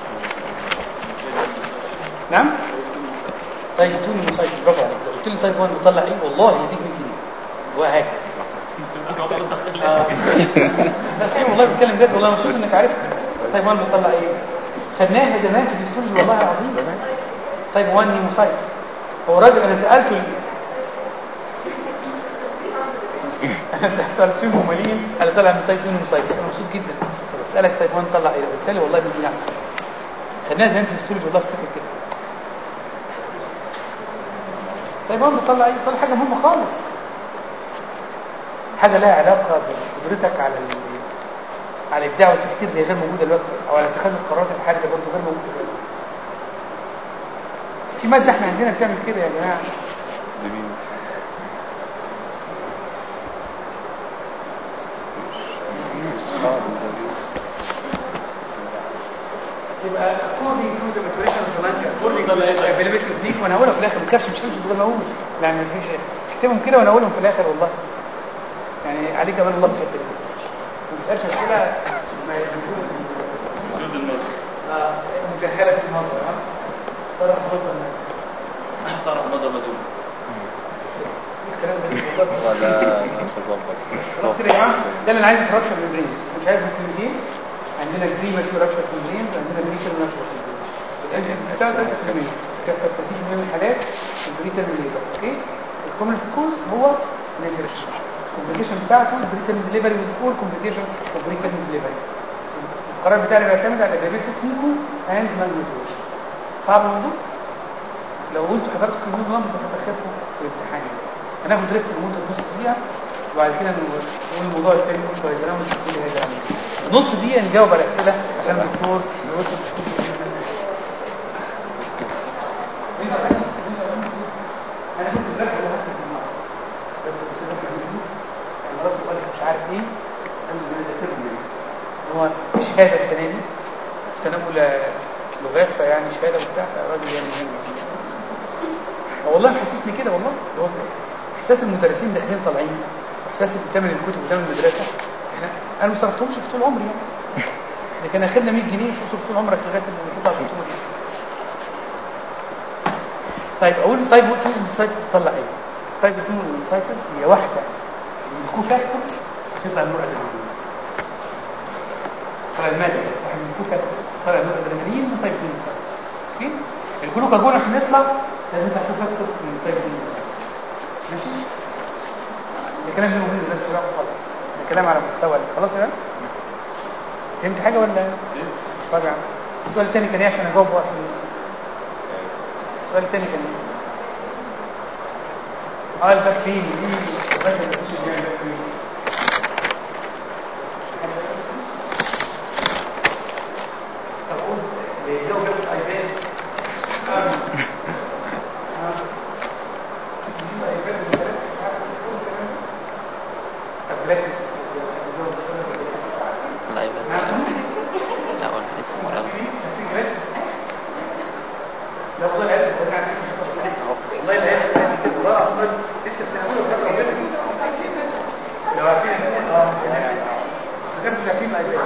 نعم؟ طيب توني موسايتس برافو عليك لو قلت لي طيب 1 بيطلع ايه والله يديك 100 جنيه وهاك آه. بس ايه والله بتكلم جد والله مبسوط انك عارف طيب 1 بيطلع ايه خدناها زمان في الهيستولوجي والله العظيم طيب 1 نيموسايتس هو راجل انا سالته انا سالته على سيوم ممالين قال طلع من تايب 2 نيموسايتس انا مبسوط جدا طب اسالك تايب 1 طلع ايه قلت له والله بيجي نعم خدناها زمان في الهيستولوجي والله افتكر كده طيب 1 بيطلع ايه بيطلع حاجه مهمه خالص حاجه لها علاقه بقدرتك على ال... على الابداع والتفكير اللي غير موجوده دلوقتي او على اتخاذ القرارات الحرجه برضه غير موجوده دلوقتي في ماده احنا عندنا بتعمل كده يا جماعه يبقى according to the maturation of the land according to the availability of leak وانا هقولها في الاخر ما تخافش مش همشي بدون ما اقول لا ما فيش اكتبهم كده وانا اقولهم في الاخر والله يعني عليك كمان الله في الحته دي ما تسالش اسئله ما يكون وجود النظر اه مسهله في النظر ها صراحه افضل صار النظر مزول الكلام ده والله ولا مش هظبط خلاص كده يا جماعه ده اللي انا عايزه في رابشر ميمبرينز مش عايز كلمتين عندنا بري ماتيور رابشر ميمبرينز عندنا بريشر رابشر ميمبرينز الانجن بتاعته 3% بتحصل في 30% من الحالات في البريتال ليبر اوكي الكومن كوز هو الانفيرشن الكومبليكيشن بتاعته البريتال ليبر ويز اول كومبليكيشن اوف بريتال ليبر القرار بتاعنا بيعتمد على اجابته فيكو اند مانجوتيشن صعب الموضوع لو قلت حضرتك كمية نظام هتخافوا في الامتحان هناخد ريست لمده نص دقيقه وبعد كده نقول الموضوع التاني كله دايجرام ونشوف ايه هيدا عن نص دقيقه نجاوب على الاسئله عشان الدكتور يقول انا كنت امبارح ولا هكتب النهارده بس الاستاذ احمد محمود كان راسه قال مش عارف ايه قال لي انا ذاكرت منه هو شهاده السنه دي في سنه اولى لغات فيعني شهاده وبتاع فالراجل يعني مهم والله محسسني كده والله هو احساس المدرسين داخلين طالعين احساس ثمن الكتب وثمن المدرسه احنا انا ما صرفتهمش في طول عمري يعني ده كان اخرنا 100 جنيه تصرف طول عمرك لغايه لما تطلع البطوله دي طيب اقول طيب قلت السايتس بتطلع ايه طيب اتنين السايتس هي واحده من الكوفاكتور تطلع نور ادرينالين طلع الماده واحد من الكوفاكتور طلع نور ادرينالين من طيب 2 سايتس اوكي الجلوكاجون عشان يطلع لازم يطلع كوفاكتور من طيب 2 سايتس ماشي ده كلام مهم ده مش خالص ده كلام على مستوى خلاص يا جماعه فهمت حاجه ولا طيب يا عم السؤال الثاني كان ايه عشان اجاوبه عشان السؤال الثاني كان ايه اه الباب فين مين الراجل اللي مش بيعمل الباب فين طب قول لو جاب الايباد آه. آه. نجيب ايباد وجلاسس ساعات بس قول كمان طب جلاسس الجو بيشتغل بجلاسس ساعات لا يبقى لا ولا اسمه ولا شايفين جلاسس لا والله العيال صغيرين عارفين والله العيال صغيرين والله العظيم لسه في سنه اولى وكانوا ربنا لو عارفين اه بس كانوا مش عارفين الايباد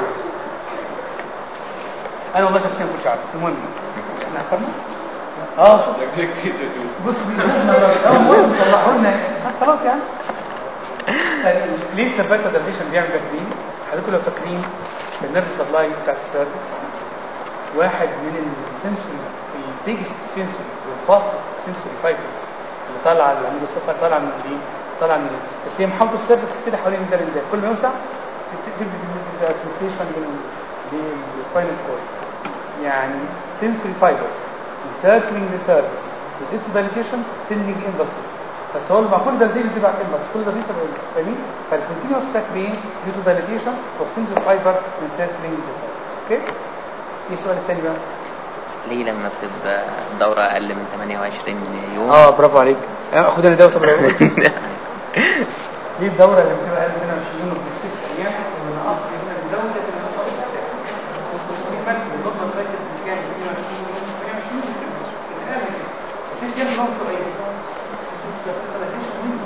انا والله شخصيا ما كنتش عارف المهم احنا حكمنا اه بص بيقولوا لنا اول مره طلعوا لنا خلاص يعني غريب ليه السيرفايكال دايليشن بيعمل جانجرين حضرتك لو فاكرين النيرف سبلاي بتاعت السيرفكس واحد من السنسوري البيجست سنسوري والفاستست سنسوري فايبرز اللي طالعه اللي عنده سفر طالعه من دي طالعه من بس هي محاوطه السيرفكس كده حوالين ده ده كل ما يوسع تبدا سنسيشن للسباينال كورد يعني sensory fibers encircling the cervix with its dilatation sending impulses بس هو مع كل dilatation بتبقى impulse كل dilatation بتبقى impulse فاهمين فالcontinuous back pain due to dilatation of sensory fiber encircling the cervix اوكي ايه السؤال الثاني بقى ليه لما بتبقى دورة أقل من 28 يوم اه برافو عليك اخد انا ده طب لو ليه الدوره اللي بتبقى اقل من 20 يوم في 6 ايام ومن اصل مثلا الدوره اللي من اصل النورمال سايكل كان 22 يوم 28 يوم الاقل بس انت كام يوم طبيعي بس الفيرتيلايزيشن منه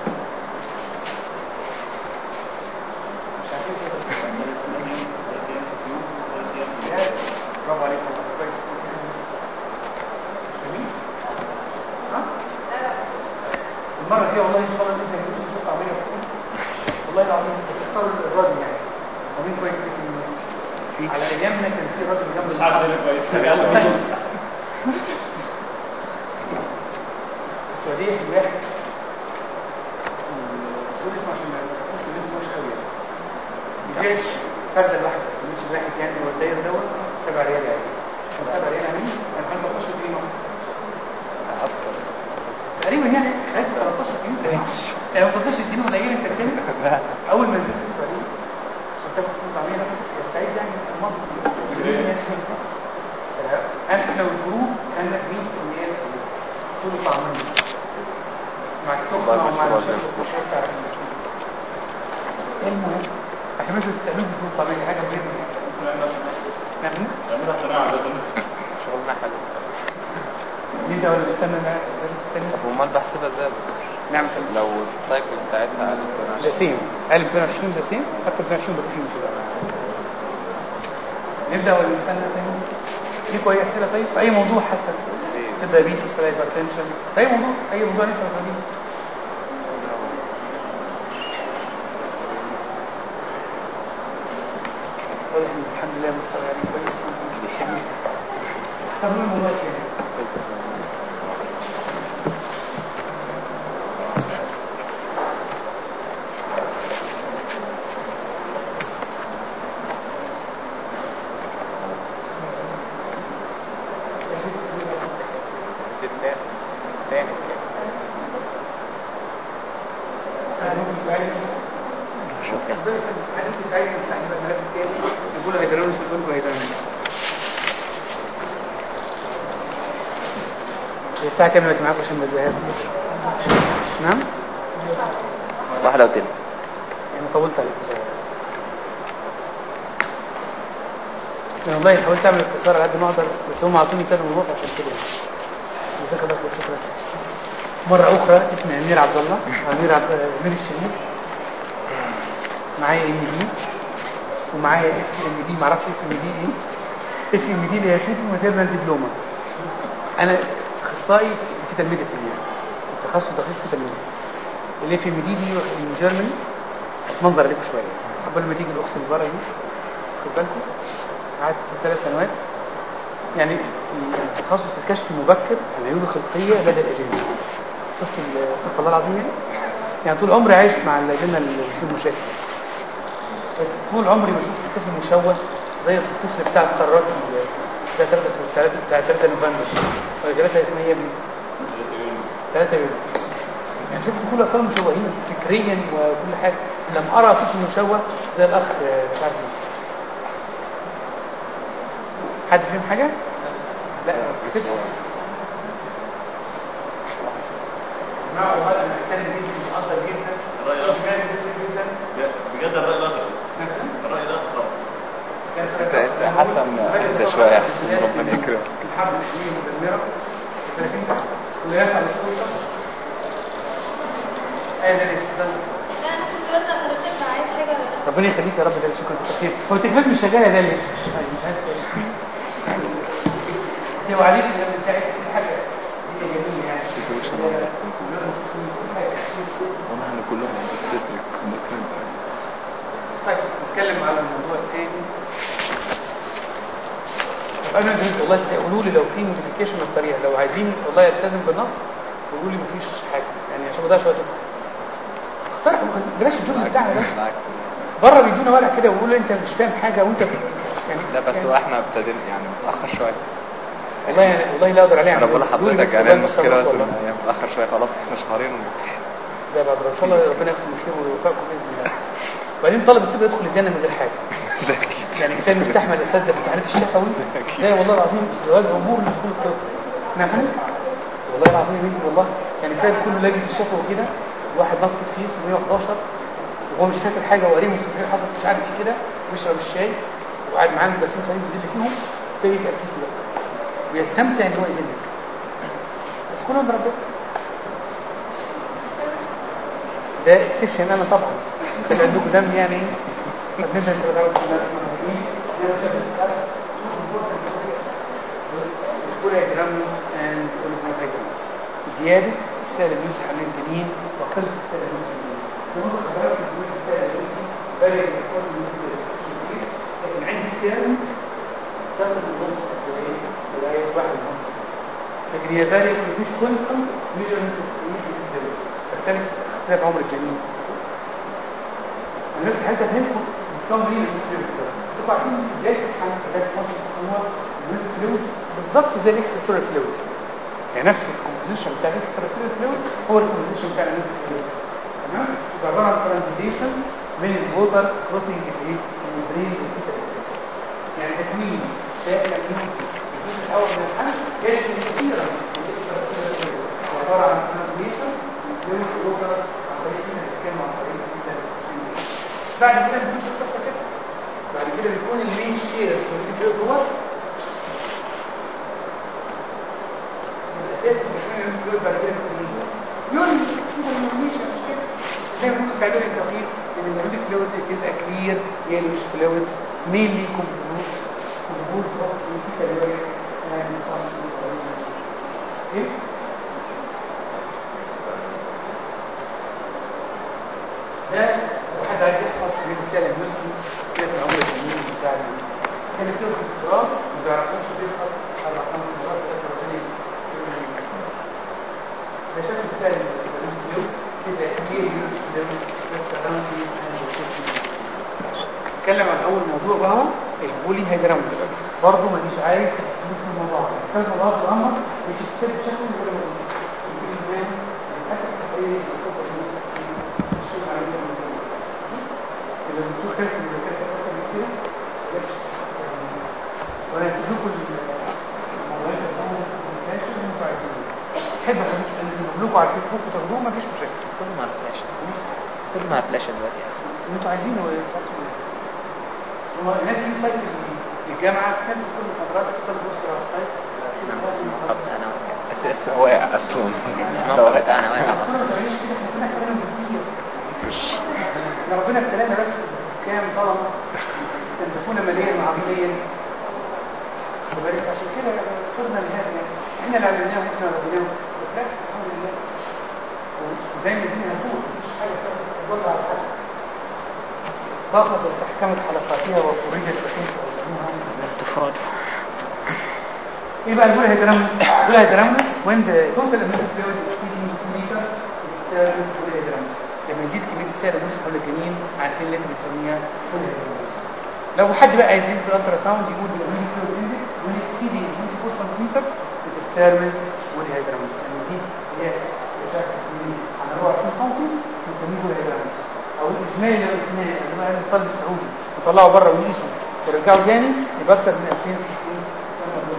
مش عارفين كده يس برافو عليك كويس جميل ها المره الجايه والله ان شاء الله انت هتجيب صوت عمليه فوق والله العظيم بس اختاروا الراجل يعني عاملين كويس كده في المنهج. على ايامنا كان في راجل جنب مش عارف ايه كويس السعوديه في واحد مش هقول اسمه عشان ما يبقاش من اسمه وحش قوي يعني بيبيع فرده الواحد بس مش الواحد يعني هو الداير دوت 7 ريال يعني كان 7 ريال يعني كان 15 جنيه مصري اكتر تقريبا يعني خايف 13 جنيه زي يعني 13 جنيه قليل انت بتتكلم اول ما نزلت السعوديه كنت باخد طعميه يستعيد يعني المنطق انا احنا والجروب كان 100 كميات طول طعميه مع التخمه ومع المشاكل الصحيه بتاع المهم عشان مثلا تستعملوا في طعميه حاجه مهمه يعني يعملها صناعه ده شغلنا حلو مين ده ولا بيستنى معاك الدرس الثاني طب امال بحسبها ازاي نعم لو السايكل بتاعتها على ذا سيم اقل من 22 ذا سيم اكتر من 22 بضيف يوم كده نبدا ولا نستنى تاني ليكوا اي اسئله طيب في اي موضوع حتى في الدايابيتس في الهايبرتنشن في اي موضوع اي موضوع نسال فيه واضح ان الحمد لله مستوى يعني كويس وانتم مش محتاجين طب مين الموضوع الثاني تاني تاني ممكن سؤال هنبقى سعيد نفتح بقى الملف التاني نقول هيدرونس ونقول هيدرونس هي الساعة كام دلوقتي معاكم عشان بزهق نعم؟ واحدة وتلت يعني طولت عليكم زي يعني والله حاولت اعمل اختصار على قد ما اقدر بس هم اعطوني كذا موضوع عشان كده يعني جزاك الله خير شكرا مرة أخرى اسمي أمير عبد الله أمير عبد أمير الشريف معايا ام دي ومعايا اف ام دي معرفش اف ام دي ايه اف ام دي اللي هي فيتنج ماتيرنال دبلوما انا اخصائي في الميديسين يعني التخصص دقيق في الميديسين الاف ام دي دي من جيرماني منظر عليكم شويه قبل ما تيجي الاخت اللي بره دي خد بالكم قعدت ثلاث سنوات يعني التخصص الكشف المبكر العيوب الخلقيه لدى الاجنه شفت صدق الله العظيم يعني يعني طول عمري عايش مع الاجنه اللي فيه مشاكل بس طول عمري ما شفت طفل مشوه زي الطفل بتاع القارات اللي بتاع 3 بتاع 3 بتاع 3 نوفمبر ولا 3 اسمها ايه يا ابني 3 يوم يعني شفت كل الاطفال مشوهين فكريا وكل حاجه لم ارى طفل مشوه زي الاخ مش عارف مين حد فيهم حاجه لا ما افتكرش نوع هذا محترم جدا مقدر جدا الرأي جدا الآخر. جدا جدا بجد الرأي الآخر مثلا الرأي الآخر طبعا انت انت حسن انت شويه يا حسن ربنا يكرمك الحرب الإسلامية مدمرة لكن واللي يسعى للسلطة أي ذلك تفضل لا انا كنت بس حضرتك لو عايز حاجه ولا لا ربنا يخليك يا رب ده شكرا كتير هو التكليف مش شغال يا داليا مش عارف سوى عليك لما تساعد في حاجة دي جميلة يعني شكراً. كل حاجة ونحن كلهم obstetric طيب نتكلم على الموضوع الثاني انا قلت والله قولوا لي لو في موديفيكيشن للطريقه لو عايزين والله يلتزم بالنص قولوا لي مفيش حاجه يعني عشان ما اضيعش وقتكم اقترحوا بلاش الجمله بتاعنا ده بالعكس بره بيدونا ورقه كده ويقولوا انت مش فاهم حاجه وانت يعني لا بس يعني هو احنا ابتدينا يعني متاخر شويه والله يعني والله لا اقدر عليه انا بقول دول لحضرتك بس يعني والله ما شاء المشكله الله بس والله. ان هي متاخر شويه خلاص احنا شهرين ونمتحن زي بعض ان شاء الله ربنا يقسم الخير ويوفقكم باذن الله وبعدين طالب الطب يدخل الجنه من غير حاجه ده اكيد يعني كفايه انه يستحمل الاساتذه في امتحانات الشفوي لا والله العظيم جواز عبور لدخول الطب نعم والله العظيم يا بنتي والله يعني كفايه كله لجنه الشفوي كده واحد نصبة خيس و111 وهو مش فاكر حاجه وقريب مستحيل حاطط مش عارف ايه كده ويشرب الشاي وقاعد معانا مدرسين صحيح بيزل فيهم تيجي يسال فيك بقى ويستمتع ان هو يذلك بس كلهم بربنا ده اكسبشن انا طبعا خلي عندكم دم يعني طب نبدا ان شاء الله بسم الله الرحمن الرحيم Polyhydramnios and oligohydramnios زيادة السائل اللوسي حوالين الجنين وقلة السائل اللوسي الجنين نقول حضرتك بتقول السائل اللوسي بلغ يكون من لكن عندي كام تصل النص لغاية لغاية واحد ونص لكن هي فارق مفيش كونستنت ميجرمنت اوف تختلف اختلاف عمر الجنين انا بس عايز افهمكم كم مين الفلويدز ده انتوا عارفين في بدايه الحمل بدايه مصر هو الفلويدز بالظبط زي الاكسترا سولار فلويد يعني نفس الكومبوزيشن بتاع الاكسترا سولار فلويد هو الكومبوزيشن بتاع الفلويدز تمام يبقى عباره عن ترانزيشنز من الووتر كروسنج الايه الممبرين والفيتال يعني تكوين سائل الجنسي الجزء الاول من الحمل كان كثيرا من الاكسترا سولار فلويد عباره عن ترانزيشن من فلويد ووتر عن طريق الاسكان وعن طريق الفيتال بعد كده بتكونش القصه كده بعد كده بيكون المين شير في جوه الاساس اللي احنا بنقول بعد كده بيكون ايه؟ يوري كده الميشن مش كده زي ما ممكن تعبير الدقيق ان النيوتيك فلويد از ا كلير يلوش فلويدز مينلي كومبوز كومبوز اوف انتيكالوريك اند ايه؟ ده واحد عايز يحفظ من السالة النسي كده في العمر الجميل بتاع كان فيه في الدكتوراه ما بيعرفوش بيسقط الارقام في الدكتوراه بتاعت السنين ده شكل السالة الفلوس إذا كبير يوش فلوس بس راندي نتكلم عن أول موضوع بقى البولي هيدرامز برضه مانيش عايز أحكي في الموضوع ده كان الموضوع في الأمر مش الكتاب بشكل ولا موضوع يمكن الإنسان حتى في التحقيق يطبق الشغل على يبقى الدكتور خالد من المكان فتره من كده بلاش وانا هسيب لكم الموضوعات اللي منتشر اللي انتوا عايزينه احب انزل لكم على الفيسبوك وتاخدوه مفيش مشاكل كله مع فلاش كله مع فلاش دلوقتي اصلا اللي انتوا عايزينه تصحوا هو هناك في سايت للجامعه تنزل كل المحاضرات تقدر تبص على السايت انا بس المحاضرة انا وكده اساس واقع اصلا الموقع بتاعنا واقع الدكتور ما تعملش كده احنا كنا سنه كتير احنا ربنا ابتلانا بس كام ظلمه استنزفونا ماليا وعقليا وبارك عشان كده صرنا لهذا يعني احنا اللي علمناه واحنا ربيناه بس الحمد لله ودايما الدنيا هتطول مفيش حاجه تظل على حد ضاقت واستحكمت حلقاتها وفرجت وكيف علموها الاستفراغ ايه بقى الجول هيدرامس الجول هيدرامس when the total amount of fluid exceeding 2 liters external جول هيدرامس لما يزيد كميه السائل النص كل الجنين عارفين اللي انت بتسميها جول هيدرامس لو حد بقى عايز يقيس بالالترا ساوند يقول بالامين فلويد اندكس when exceeding 24 سنتيمتر بتستعمل جول هيدرامس يعني دي هي بشكل كبير على 24 سم بنسميه جول هيدرامس او الاجمالي لو الاجمالي اللي هو الطالب السعودي وطلعوا بره ويقيسوا ورجعوا تاني يبقى اكتر من 2060 سنه دول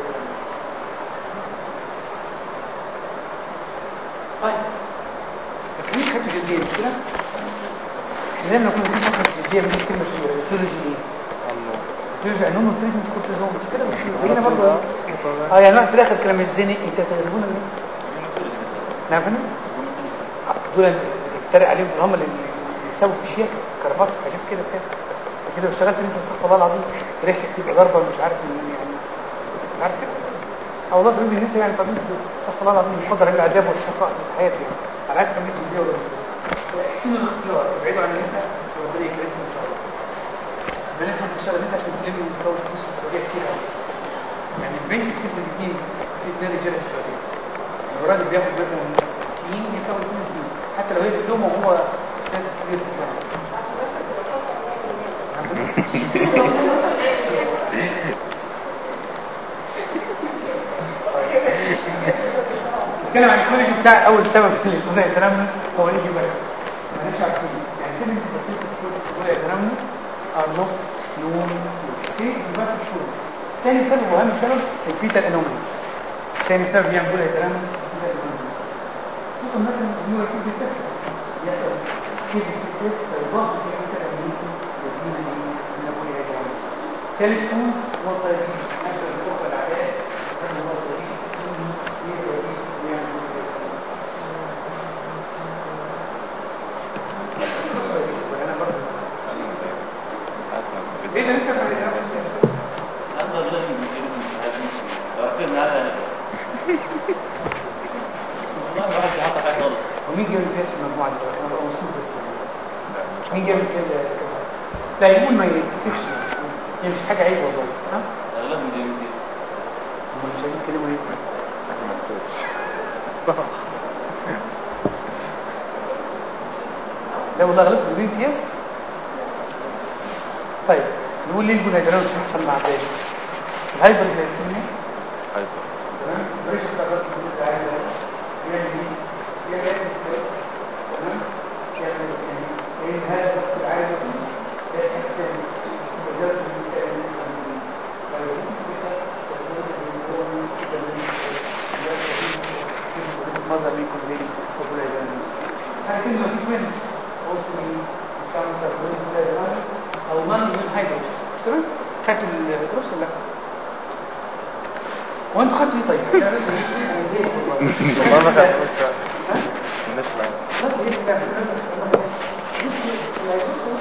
طيب تكوين خدت جلدية مش كده؟ احنا دايما كنا بنقول خدت جلدية من كلمة مشهورة التولوجي ايه؟ التولوجي انهم تريتمنت كورتيزون مش كده مش زينا برضه اه يعني واحد في الاخر كلام الزني انت تغلبون من نعم فندم؟ دول اللي بتتريق عليهم دول هم اللي بيساووا اشياء كرافات حاجات كده كده لكن لو اشتغلت لسه استغفر الله العظيم ريحتك تبقى ضربه مش عارف من يعني عارف كده او الله في النساء يعني طبيب استغفر الله العظيم يقدر العذاب والشقاء في الحياه يعني على عكس طبيب الدنيا ولا احسنوا الاختيار ابعدوا عن النساء وربنا يكرمكم ان شاء الله بنات ما تشتغل النساء عشان تلم وتكون فلوس في السعوديه كتير قوي يعني البنت بتفرق اثنين في اثنين رجاله في السعوديه لو الراجل بياخد مثلا سنين هي بتاخد اثنين سنين حتى لو هي دبلومه وهو استاذ كبير في الجامعه نتكلم عن الكوليج بتاع اول سبب في الاولى يتنمس هو ايه بس ماليش عارفين يعني سبب التفكير في الكوليج الاولى يتنمس ار نوت نون اوكي بس الكوليج تاني سبب واهم سبب الفيتال انوماليز تاني سبب يعمل اولى يتنمس الفيتال انوماليز خصوصا مثلا ان هو يكون بيتنفس يحصل كيف الستات بيضاف في الفيتال انوماليز يدينا ايه من اولى يتنمس ثالث كونز هو الطريق حتى الفوق العداء هذا هو الطريق ايه ده انت هذا دلوقتي بيجيبوا من هذا لو كنا هذا والله ما حد حط حاجه غلط ومين جاب الفيس في المجموعه دي انا ببقى مبسوط بس يعني. مين جاب الفيس يا كمان؟ لا يقول ما يتكسفش يعني. هي مش حاجه عيب والله ها اغلبهم جايين كده هم مش عايزين يتكلموا ايه ما تسيبش لا والله غلطت بدون امتياز طيب نقول ليه الجلوكوز بيحصل مع الدايت الهايبر جلايسيميا تمام بريش الضغط الجلوكوز عالي ده يعمل ايه يعمل ايه ستريس تمام يعمل يعني ايه هذا الضغط العالي ده ده اكتئاب وزاد ماذا منكم ليه قبل الجانب لكن ما في twins also we encounter twins with adrenals او non immune hydrops مش كده؟ خدتوا الهيدروبس ولا لا؟ وانت خدت ايه طيب؟ عشان بس ايه انا زهقت والله والله ما خدتوش ها؟ مش فاهم خلاص ايه بتاع بص الهيدروبس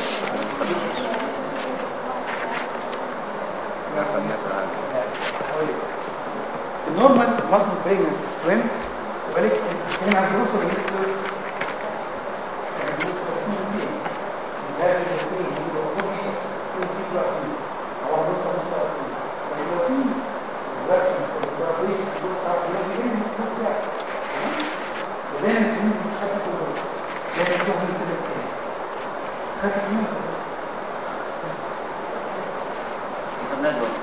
لا خدناش حوالي في النورمال مالتيبل بريجنسي سترينث وبالك بنتكلم عن الدروس ولا الدروس؟ يعني الدروس بتكون فين؟ لا الجنسية هي بتكون في في ضعفين أو عروض مستقبلين فلو في الرسم والتراضيش الدروس تعرف إنها دي من الدروس بتاعك ودايما تكون مش خدت الدروس لازم تروح من سبب تاني خدت مين؟ خدناش برضه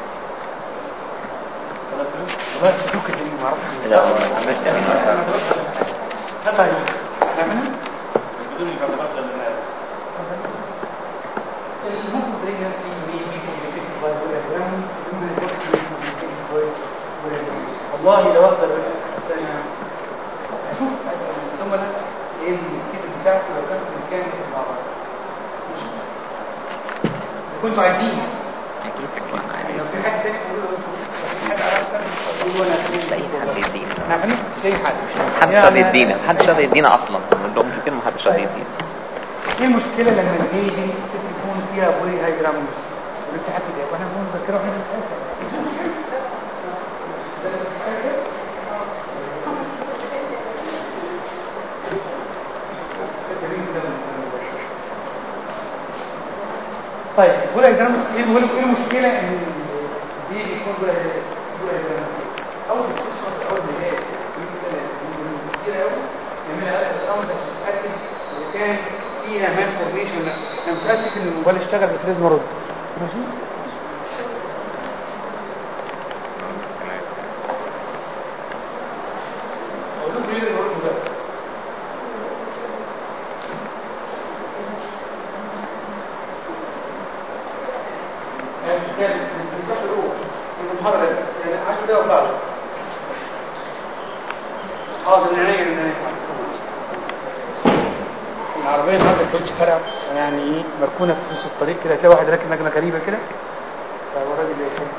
ولا كده والله تشوك اللي ما اعرفش لا والله مش يعني طيب نعملها بدون ما تعرفش ولا المطلوب بريجنسي may be complicated by diagrams مما يكون complicated by diagrams والله لو اقدر سنة اشوف اسال الزملاء ايه الستيل بتاعته لو كان في مكان مع بعض ماشي إذا كنتوا عايزين اكيد طبعا يعني لو عايز في حد تاني يقول له انتوا في حد على احسن قولوا انا تلاقي حد يدينا نعم تلاقي حد محدش راضي يدينا محدش راضي يدينا اصلا من لهم كتير محدش راضي يدينا ايه المشكلة لما البيبي ست يكون فيها بولي هايدراموس ونفتح حتى ده واحنا بنقول نذكره احنا بنتأسف طيب بولي هايدراموس ايه بقول ايه المشكلة ان البيبي يكون بولي هايدراموس اول ما تشخص اول ما جاي في سنة كتير قوي نعملها هذا الامر عشان نتاكد اذا كان فيها مان فورميشن ولا لا انا متاسف ان الموبايل اشتغل بس لازم ارد ماشي اقول لكم ليه لازم ارد دلوقتي يعني مش كان النظام الاول من المحاضره يعني 10 دقايق وبعد حاضر من عينيا من عينيا العربية النهارده الكاوتش فرع يعني ايه مركونة في نص الطريق كده تلاقي واحد راكب لجنة غريبة كده فهو الراجل اللي يخاف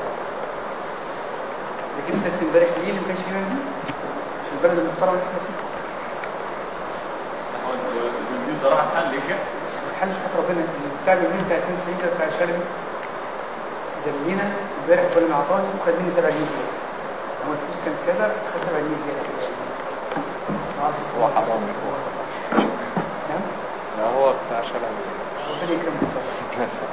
ركبت تاكسي امبارح ليه ما كانش فيه بنزين مش البلد المحترم اللي احنا فيه دي صراحه حل كده ما تحلش حتى ربنا بتاع البنزين بتاع 92 ده بتاع شلبي زلينا امبارح كل ما اعطاني وخد مني 7 جنيه زيادة هو الفلوس كانت كذا خدت 70 جنيه زياده كده يعني ما أعرفش هو حرام نعم لا هو بتاع شبه ربنا يكرمك ان شاء الله بس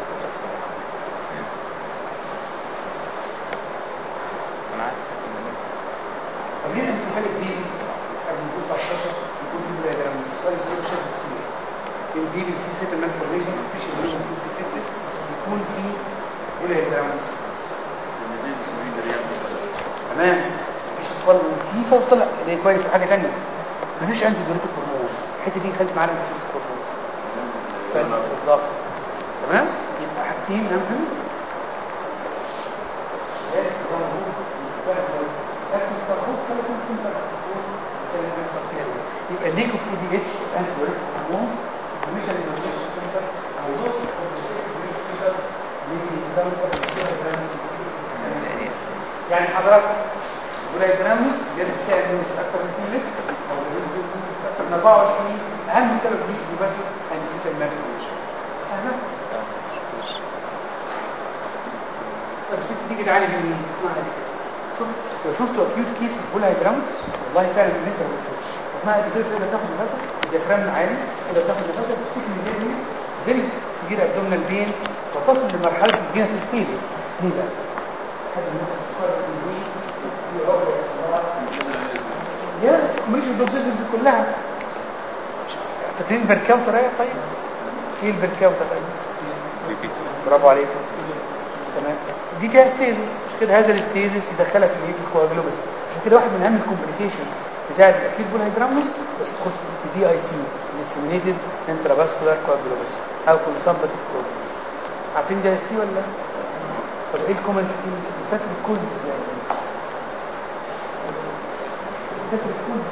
انا عارف طب ليه الامتحان الجديد قبل الجزء 19 يكون في بلاي جرامز السؤال يسأله الشيخ كتير الجديد في فيتال مالفورميشن سبيشال ريجن تو فيتنس يكون في بلاي جرامز تمام مفيش اصفار لطيفه وطلع ده كويس وحاجه ثانيه مفيش انتي دوريتك هرمون الحته دي خلت معانا في الهرمون بالظبط تمام يبقى حاجتين اهم يبقى ليكو في دي اتش انت دوريك هرمون مش اللي او دوس يعني حضرتك ولا جراموس زيادة السعر مش أكثر من 2 لتر أو أكثر من 24 أهم سبب دي دي بس أنتيتا المالفورميشن سهلة؟ طب الست تيجي تعالج من ايه؟ ما عليك شوف لو شفتوا اكيوت كيس بولا هيدرامكس والله فعلا النسبه ما بتفرقش ما قد كده تقدر تاخد نفسك الديافرام عالي تقدر تاخد نفسك تشتكي من غير ايه؟ غير سجير ابدومينال بين وتصل لمرحله الجينسيستيزيس ليه بقى؟ حد من الشكارة دي في عقدة يس مش الدوزيز دي كلها فاكرين البركاوتر ايه طيب؟ ايه البركاوتر طيب؟ برافو عليك تمام دي فيها ستيزس مش كده هذا الستيزس يدخلك في ايه في الكواجلوبس عشان كده واحد من اهم الكومبليكيشنز بتاع الاكيد بولهيدراموس بس تدخل في دي اي سي ديسيمينيتد انترافاسكولار كواجلوبس او كونسامبتيف كواجلوبس عارفين دي اي سي ولا طب ايه الكومنز فاكر الكوز فاكر الكوز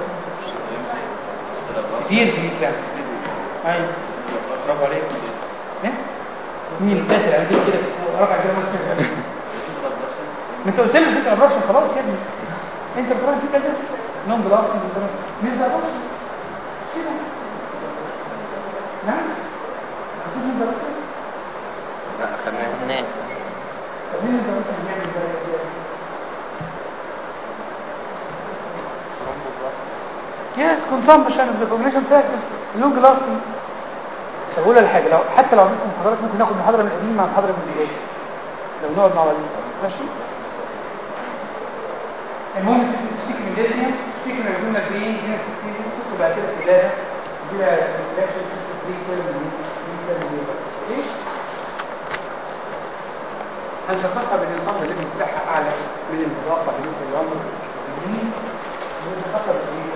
كتير في كلامس ايوه برافو عليك ايه مين اللي داخل عندي كده رفع كده مش ما انت قلت لي فكره الرش خلاص يا ابني انت بتروح في كده نوم بلاس مين ده رش كده نعم مفيش من ده لا خلينا هناك طب مين اللي رش بيعمل ده يس consumption of the combination factors long lasting طب اقول الحاجه لو حتى لو عندكم محاضرات ممكن ناخد محاضره من القديم مع محاضره من الجديد لو نقعد مع بعضين ماشي المهم تشتكي من ديزنيا تشتكي من الجمله دي هنا تشتكي تدخل بعد كده في داتا كده ريفلكشن دي كده من دي كده من ايه هنشخصها بالنظام الليفل بتاعها اعلى من المتوقع بالنسبه للعمر دي بنشخصها بايه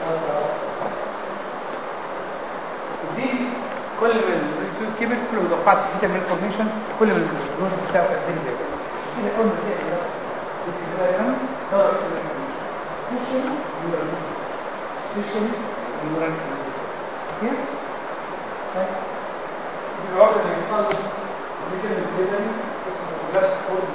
دي كل ما الريتيوب كبر كل ما توقعت في فيتامين فورميشن كل ما النور بتاعه قد ايه كده اول ما تلاقي ده الانتجرام ده سبيشال نيورال سبيشال نيورال كده طيب دي العقده اللي يحصل دي كده كده بس فورم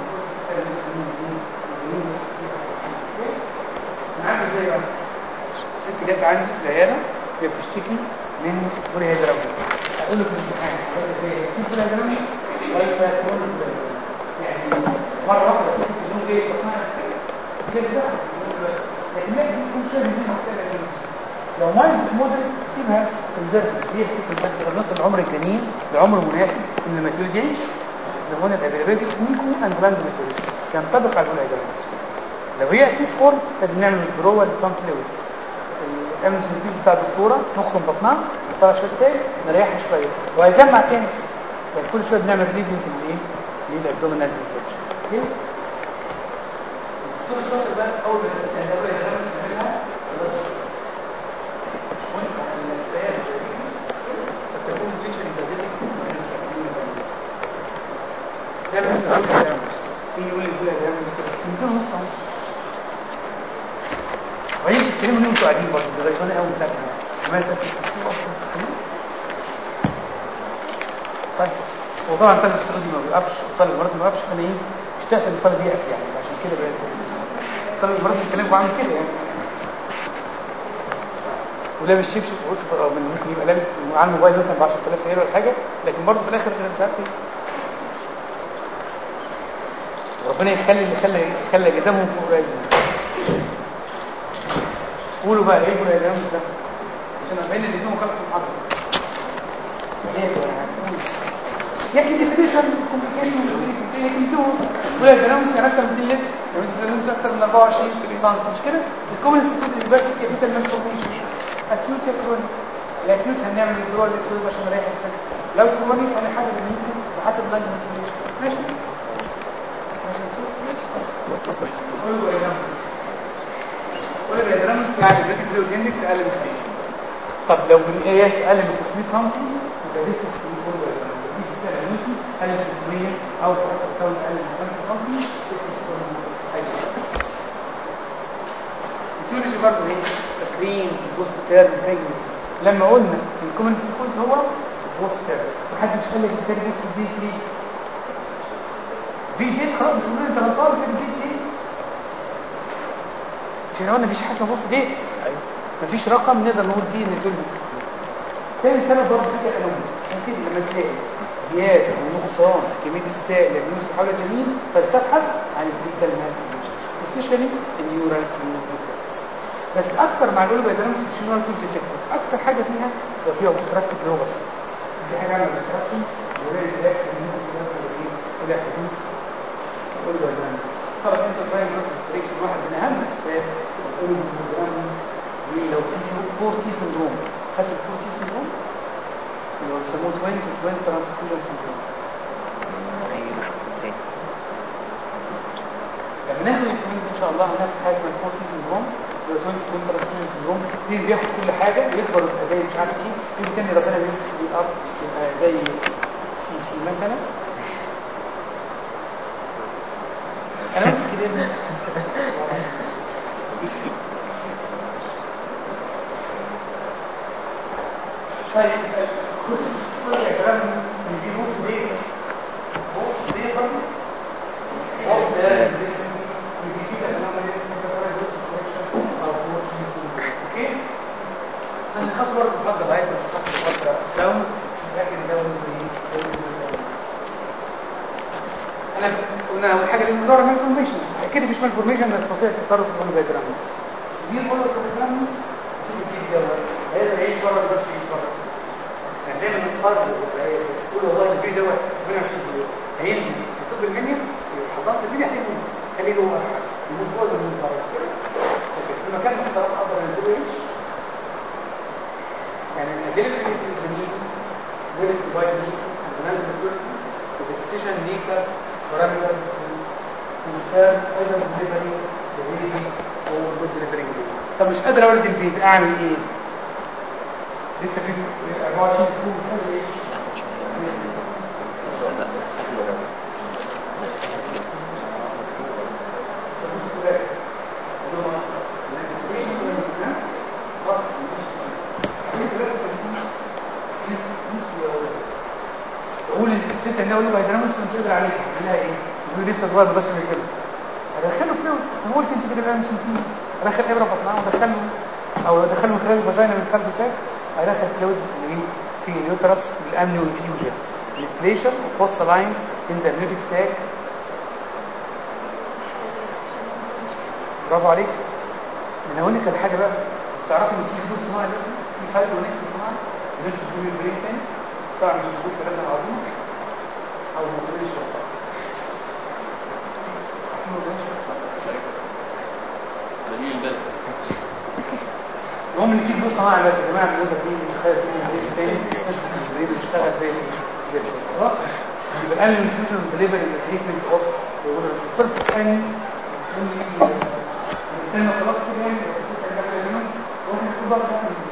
نعمل ازاي بقى ست جت عندي في العياده هي بتشتكي من بولي هيدراميس اقول لك الامتحان في بولي هيدراميس ولا تقول يعني مره واحده في الزوم جاي تقنع كده لكن لا يكون شيء زي ما لو مايند موديل سيبها كونزرف هي في كونزرف نص العمر الجميل بعمر مناسب ان ما تلجيش زمان الافيلابيلتي كلينيكو اند لاند ماتوريشن ينطبق على البولي هيدراميس لو هي اكيد فورم لازم نعمل ويزدرول لسام فلويدز الامنسنتيز بتاع الدكتوره نخرم بطنها نطلع شويه سائل نريحها شويه وهيجمع تاني يعني كل شويه بنعمل ريليفنج للايه للابدومينال ديستنشن اوكي الدكتور الشاطر بقى اول ما تستهدف لها نعملها ده بالنسبه للدكتور مين يقول لي كده ده من نص اهو وهي بتتكلموا ان انتوا قاعدين برضه ده غيرانه قوي ساكنه ما طيب وطبعا الطالب السعودي ما بيقفش الطالب الاماراتي ما بيقفش انا ايه اشتقت ان الطالب يقف يعني عشان كده بقى الطالب الاماراتي بيتكلم وعامل كده يعني ولابس شبشب او من ممكن يبقى لابس على الموبايل مثلا ب 10000 ريال ولا حاجه لكن برضه في الاخر مش عارف ايه ربنا يخلي اللي خلى خلى جزامهم فوق رأينا قولوا بقى ايه يا جماعه ده عشان ابين الاثنين خلص المحاضره ايه يا جماعه يحكي ديفينيشن كومبليكيشن يكتبوس ولا جرامس يعني اكتر من 200 لتر لو انت جرامس اكتر من 24 سم مش كده الكومنس كود بس كابيتال مالفورميشن اكيوت يا كرونيك الاكيوت هنعمل الدرول للفلويد عشان نريح السن لو كرونيك انا حسب الميكو وحسب اللانج مالفورميشن ماشي ماشي قولوا يا جرامس قولوا يا جرامس يعني الريتي فلويد اندكس اقل من 50 طب لو بالقياس اقل من 500 سم يبقى لسه في قولوا يا جرامس دي السنه نوتي اقل من 300 او تساوي اقل من 5 سم التيولوجي برضه ايه تكريم البوست تيرم بريجنسي لما قلنا الكومن سيكونس هو البوست تيرم محدش قال لك التاني بوست دي ليه في دي خلاص مش مهم انت غلطان كده في دي عشان قلنا مفيش حاجه اسمها بوست دي مفيش رقم نقدر نقول فيه ان تولد تاني سبب برضه في انومي ممكن لما تلاقي زياده او نقصان في كميه السائل اللي بيمشي حول الجنين فلتبحث عن الفيتال مالفورميشن سبيشالي النيورال ديفكتس بس اكتر مع الاولو بايدرامس في النيورال ديفكتس اكتر حاجه فيها لو فيها اوبستراكتيف لوبس دي حاجه عامله اوبستراكشن وغير ذلك ممكن تؤدي الى حدوث الاولو بايدرامس طبعا انت براين بس ريستريكشن واحد من اهم اسباب الاولو بايدرامس لو في فور تي سندروم خدت الفور تي سندروم اللي هو بيسموه توين تو توين ترانسفيوجن سندروم لما ناخد التوينز ان شاء الله هناخد حاجه اسمها الفور تي سندروم اللي هو توين تو توين ترانسفيوجن سندروم دي بياخد كل حاجه يكبر يبقى زي مش عارف ايه يجي تاني ربنا بيمسك بيه الارض يبقى زي سي سي مثلا انا قلت كده يا ابني طيب كل كلام بيجي نص ليه نص ليه برضه نص ده بيجي كده لما اوكي انا خاص برضه بفضل ضعيف مش خاص بفضل ساوند لكن ده انا قلنا اول حاجه لازم ندور على مالفورميشن اكيد مفيش مالفورميشن نستطيع التصرف في الهولوجرامز سبيل هولوجرامز شوف الجيل ده هيقدر يعيش بره ولا مش يعيش بره يعني دايما الفرد تقول والله الفيديو دوت 28 سنه هينزل في طب المنيا حضرت المنيا هتنزل خليه جوه يموت جوه زي ما بره كده لكن في مكان محترم اقدر انزله يعيش يعني الادله اللي في الجنين ويل ديفايد مي اند ماتيوريتي والديسيجن ميكر بارامتر كونفيرم ايضا ديليفري ديليفري او جود ديليفري طب مش قادر اولد البيبي اعمل ايه؟ لسه في 24 شهور مش قادر اعيش اقول الست ان اقول له هيدرامس مش قادر عليها اعملها ايه يقول لي لسه صغير ما بقاش نزله ادخله فلويد هو قلت انت كده بقى مش نسيس ادخل ابره بطنها وادخله او ادخله من خلال الفاجينا من خلال بساك ادخل فلويدز في الايه في اليوترس بالامنيو انفيوجن انستليشن اوف هوت سلاين ان ذا amniotic sac برافو عليك انا هقول لك الحاجه بقى تعرفوا ان في فلوس صناعي دلوقتي في فرق ونك صناعي بالنسبه للبريك تاني طبعا مش موجود في الكلام العظيم او مقابل الشرطه في مقابل الشرطه دليل ده المهم ان في فلوس صناعي دلوقتي يا جماعه بنقدر دي نتخيل في بريك تاني نشوف البريك بيشتغل زي زي خلاص يبقى الان الانفيوجن ديليفري تريتمنت اوف كنت تسالني تقول لي السنه خلاص كده يعني ممكن تكون بقى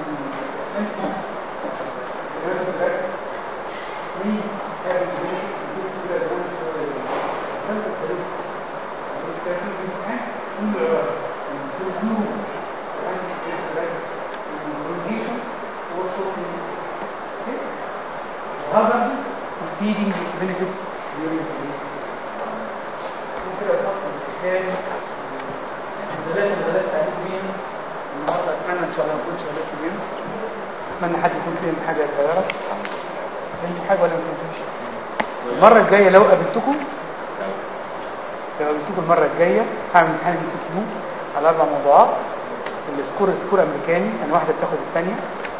Hazards exceeding its benefits during the day. ممكن أصدق الكتاب مدرسة مدرسة تعليم مين النهارده أتمنى إن شاء الله ما أكونش درست مين أتمنى حد يكون فهم حاجة صغيرة فهمت حاجة ولا ما فهمتوش المرة الجاية لو قابلتكم لو قابلتكم المرة الجاية هعمل امتحان ام سي كيو على أربع موضوعات السكور سكور امريكاني يعني واحده بتاخد الثانيه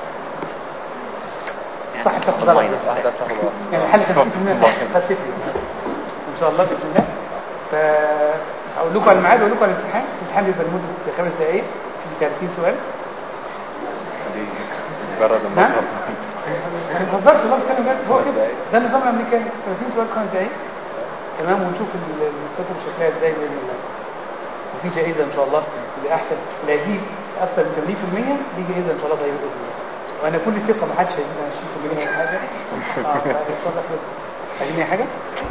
صح بتاخد غلط ماينس واحد. واحدة بتاخد واحد. يعني حل 50% صح خد صفر ان شاء الله باذن الله فهقول لكم على الميعاد واقول لكم على الامتحان الامتحان بيبقى لمده خمس دقائق في 30 سؤال دي مجرد ها؟ المصرف ما بنهزرش والله بتكلم بجد هو كده ده النظام الامريكاني 30 سؤال خمس دقائق تمام ونشوف ال- المستوى شكلها ازاي باذن الله وفي جائزه ان شاء الله اللي احسن اللي هيجيب اكثر من 80% دي جائزه ان شاء الله طيبه باذن الله وانا كل ثقه ما حدش هيزيد عن 20% ولا حاجه اه فان شاء الله خير عايزين اي حاجه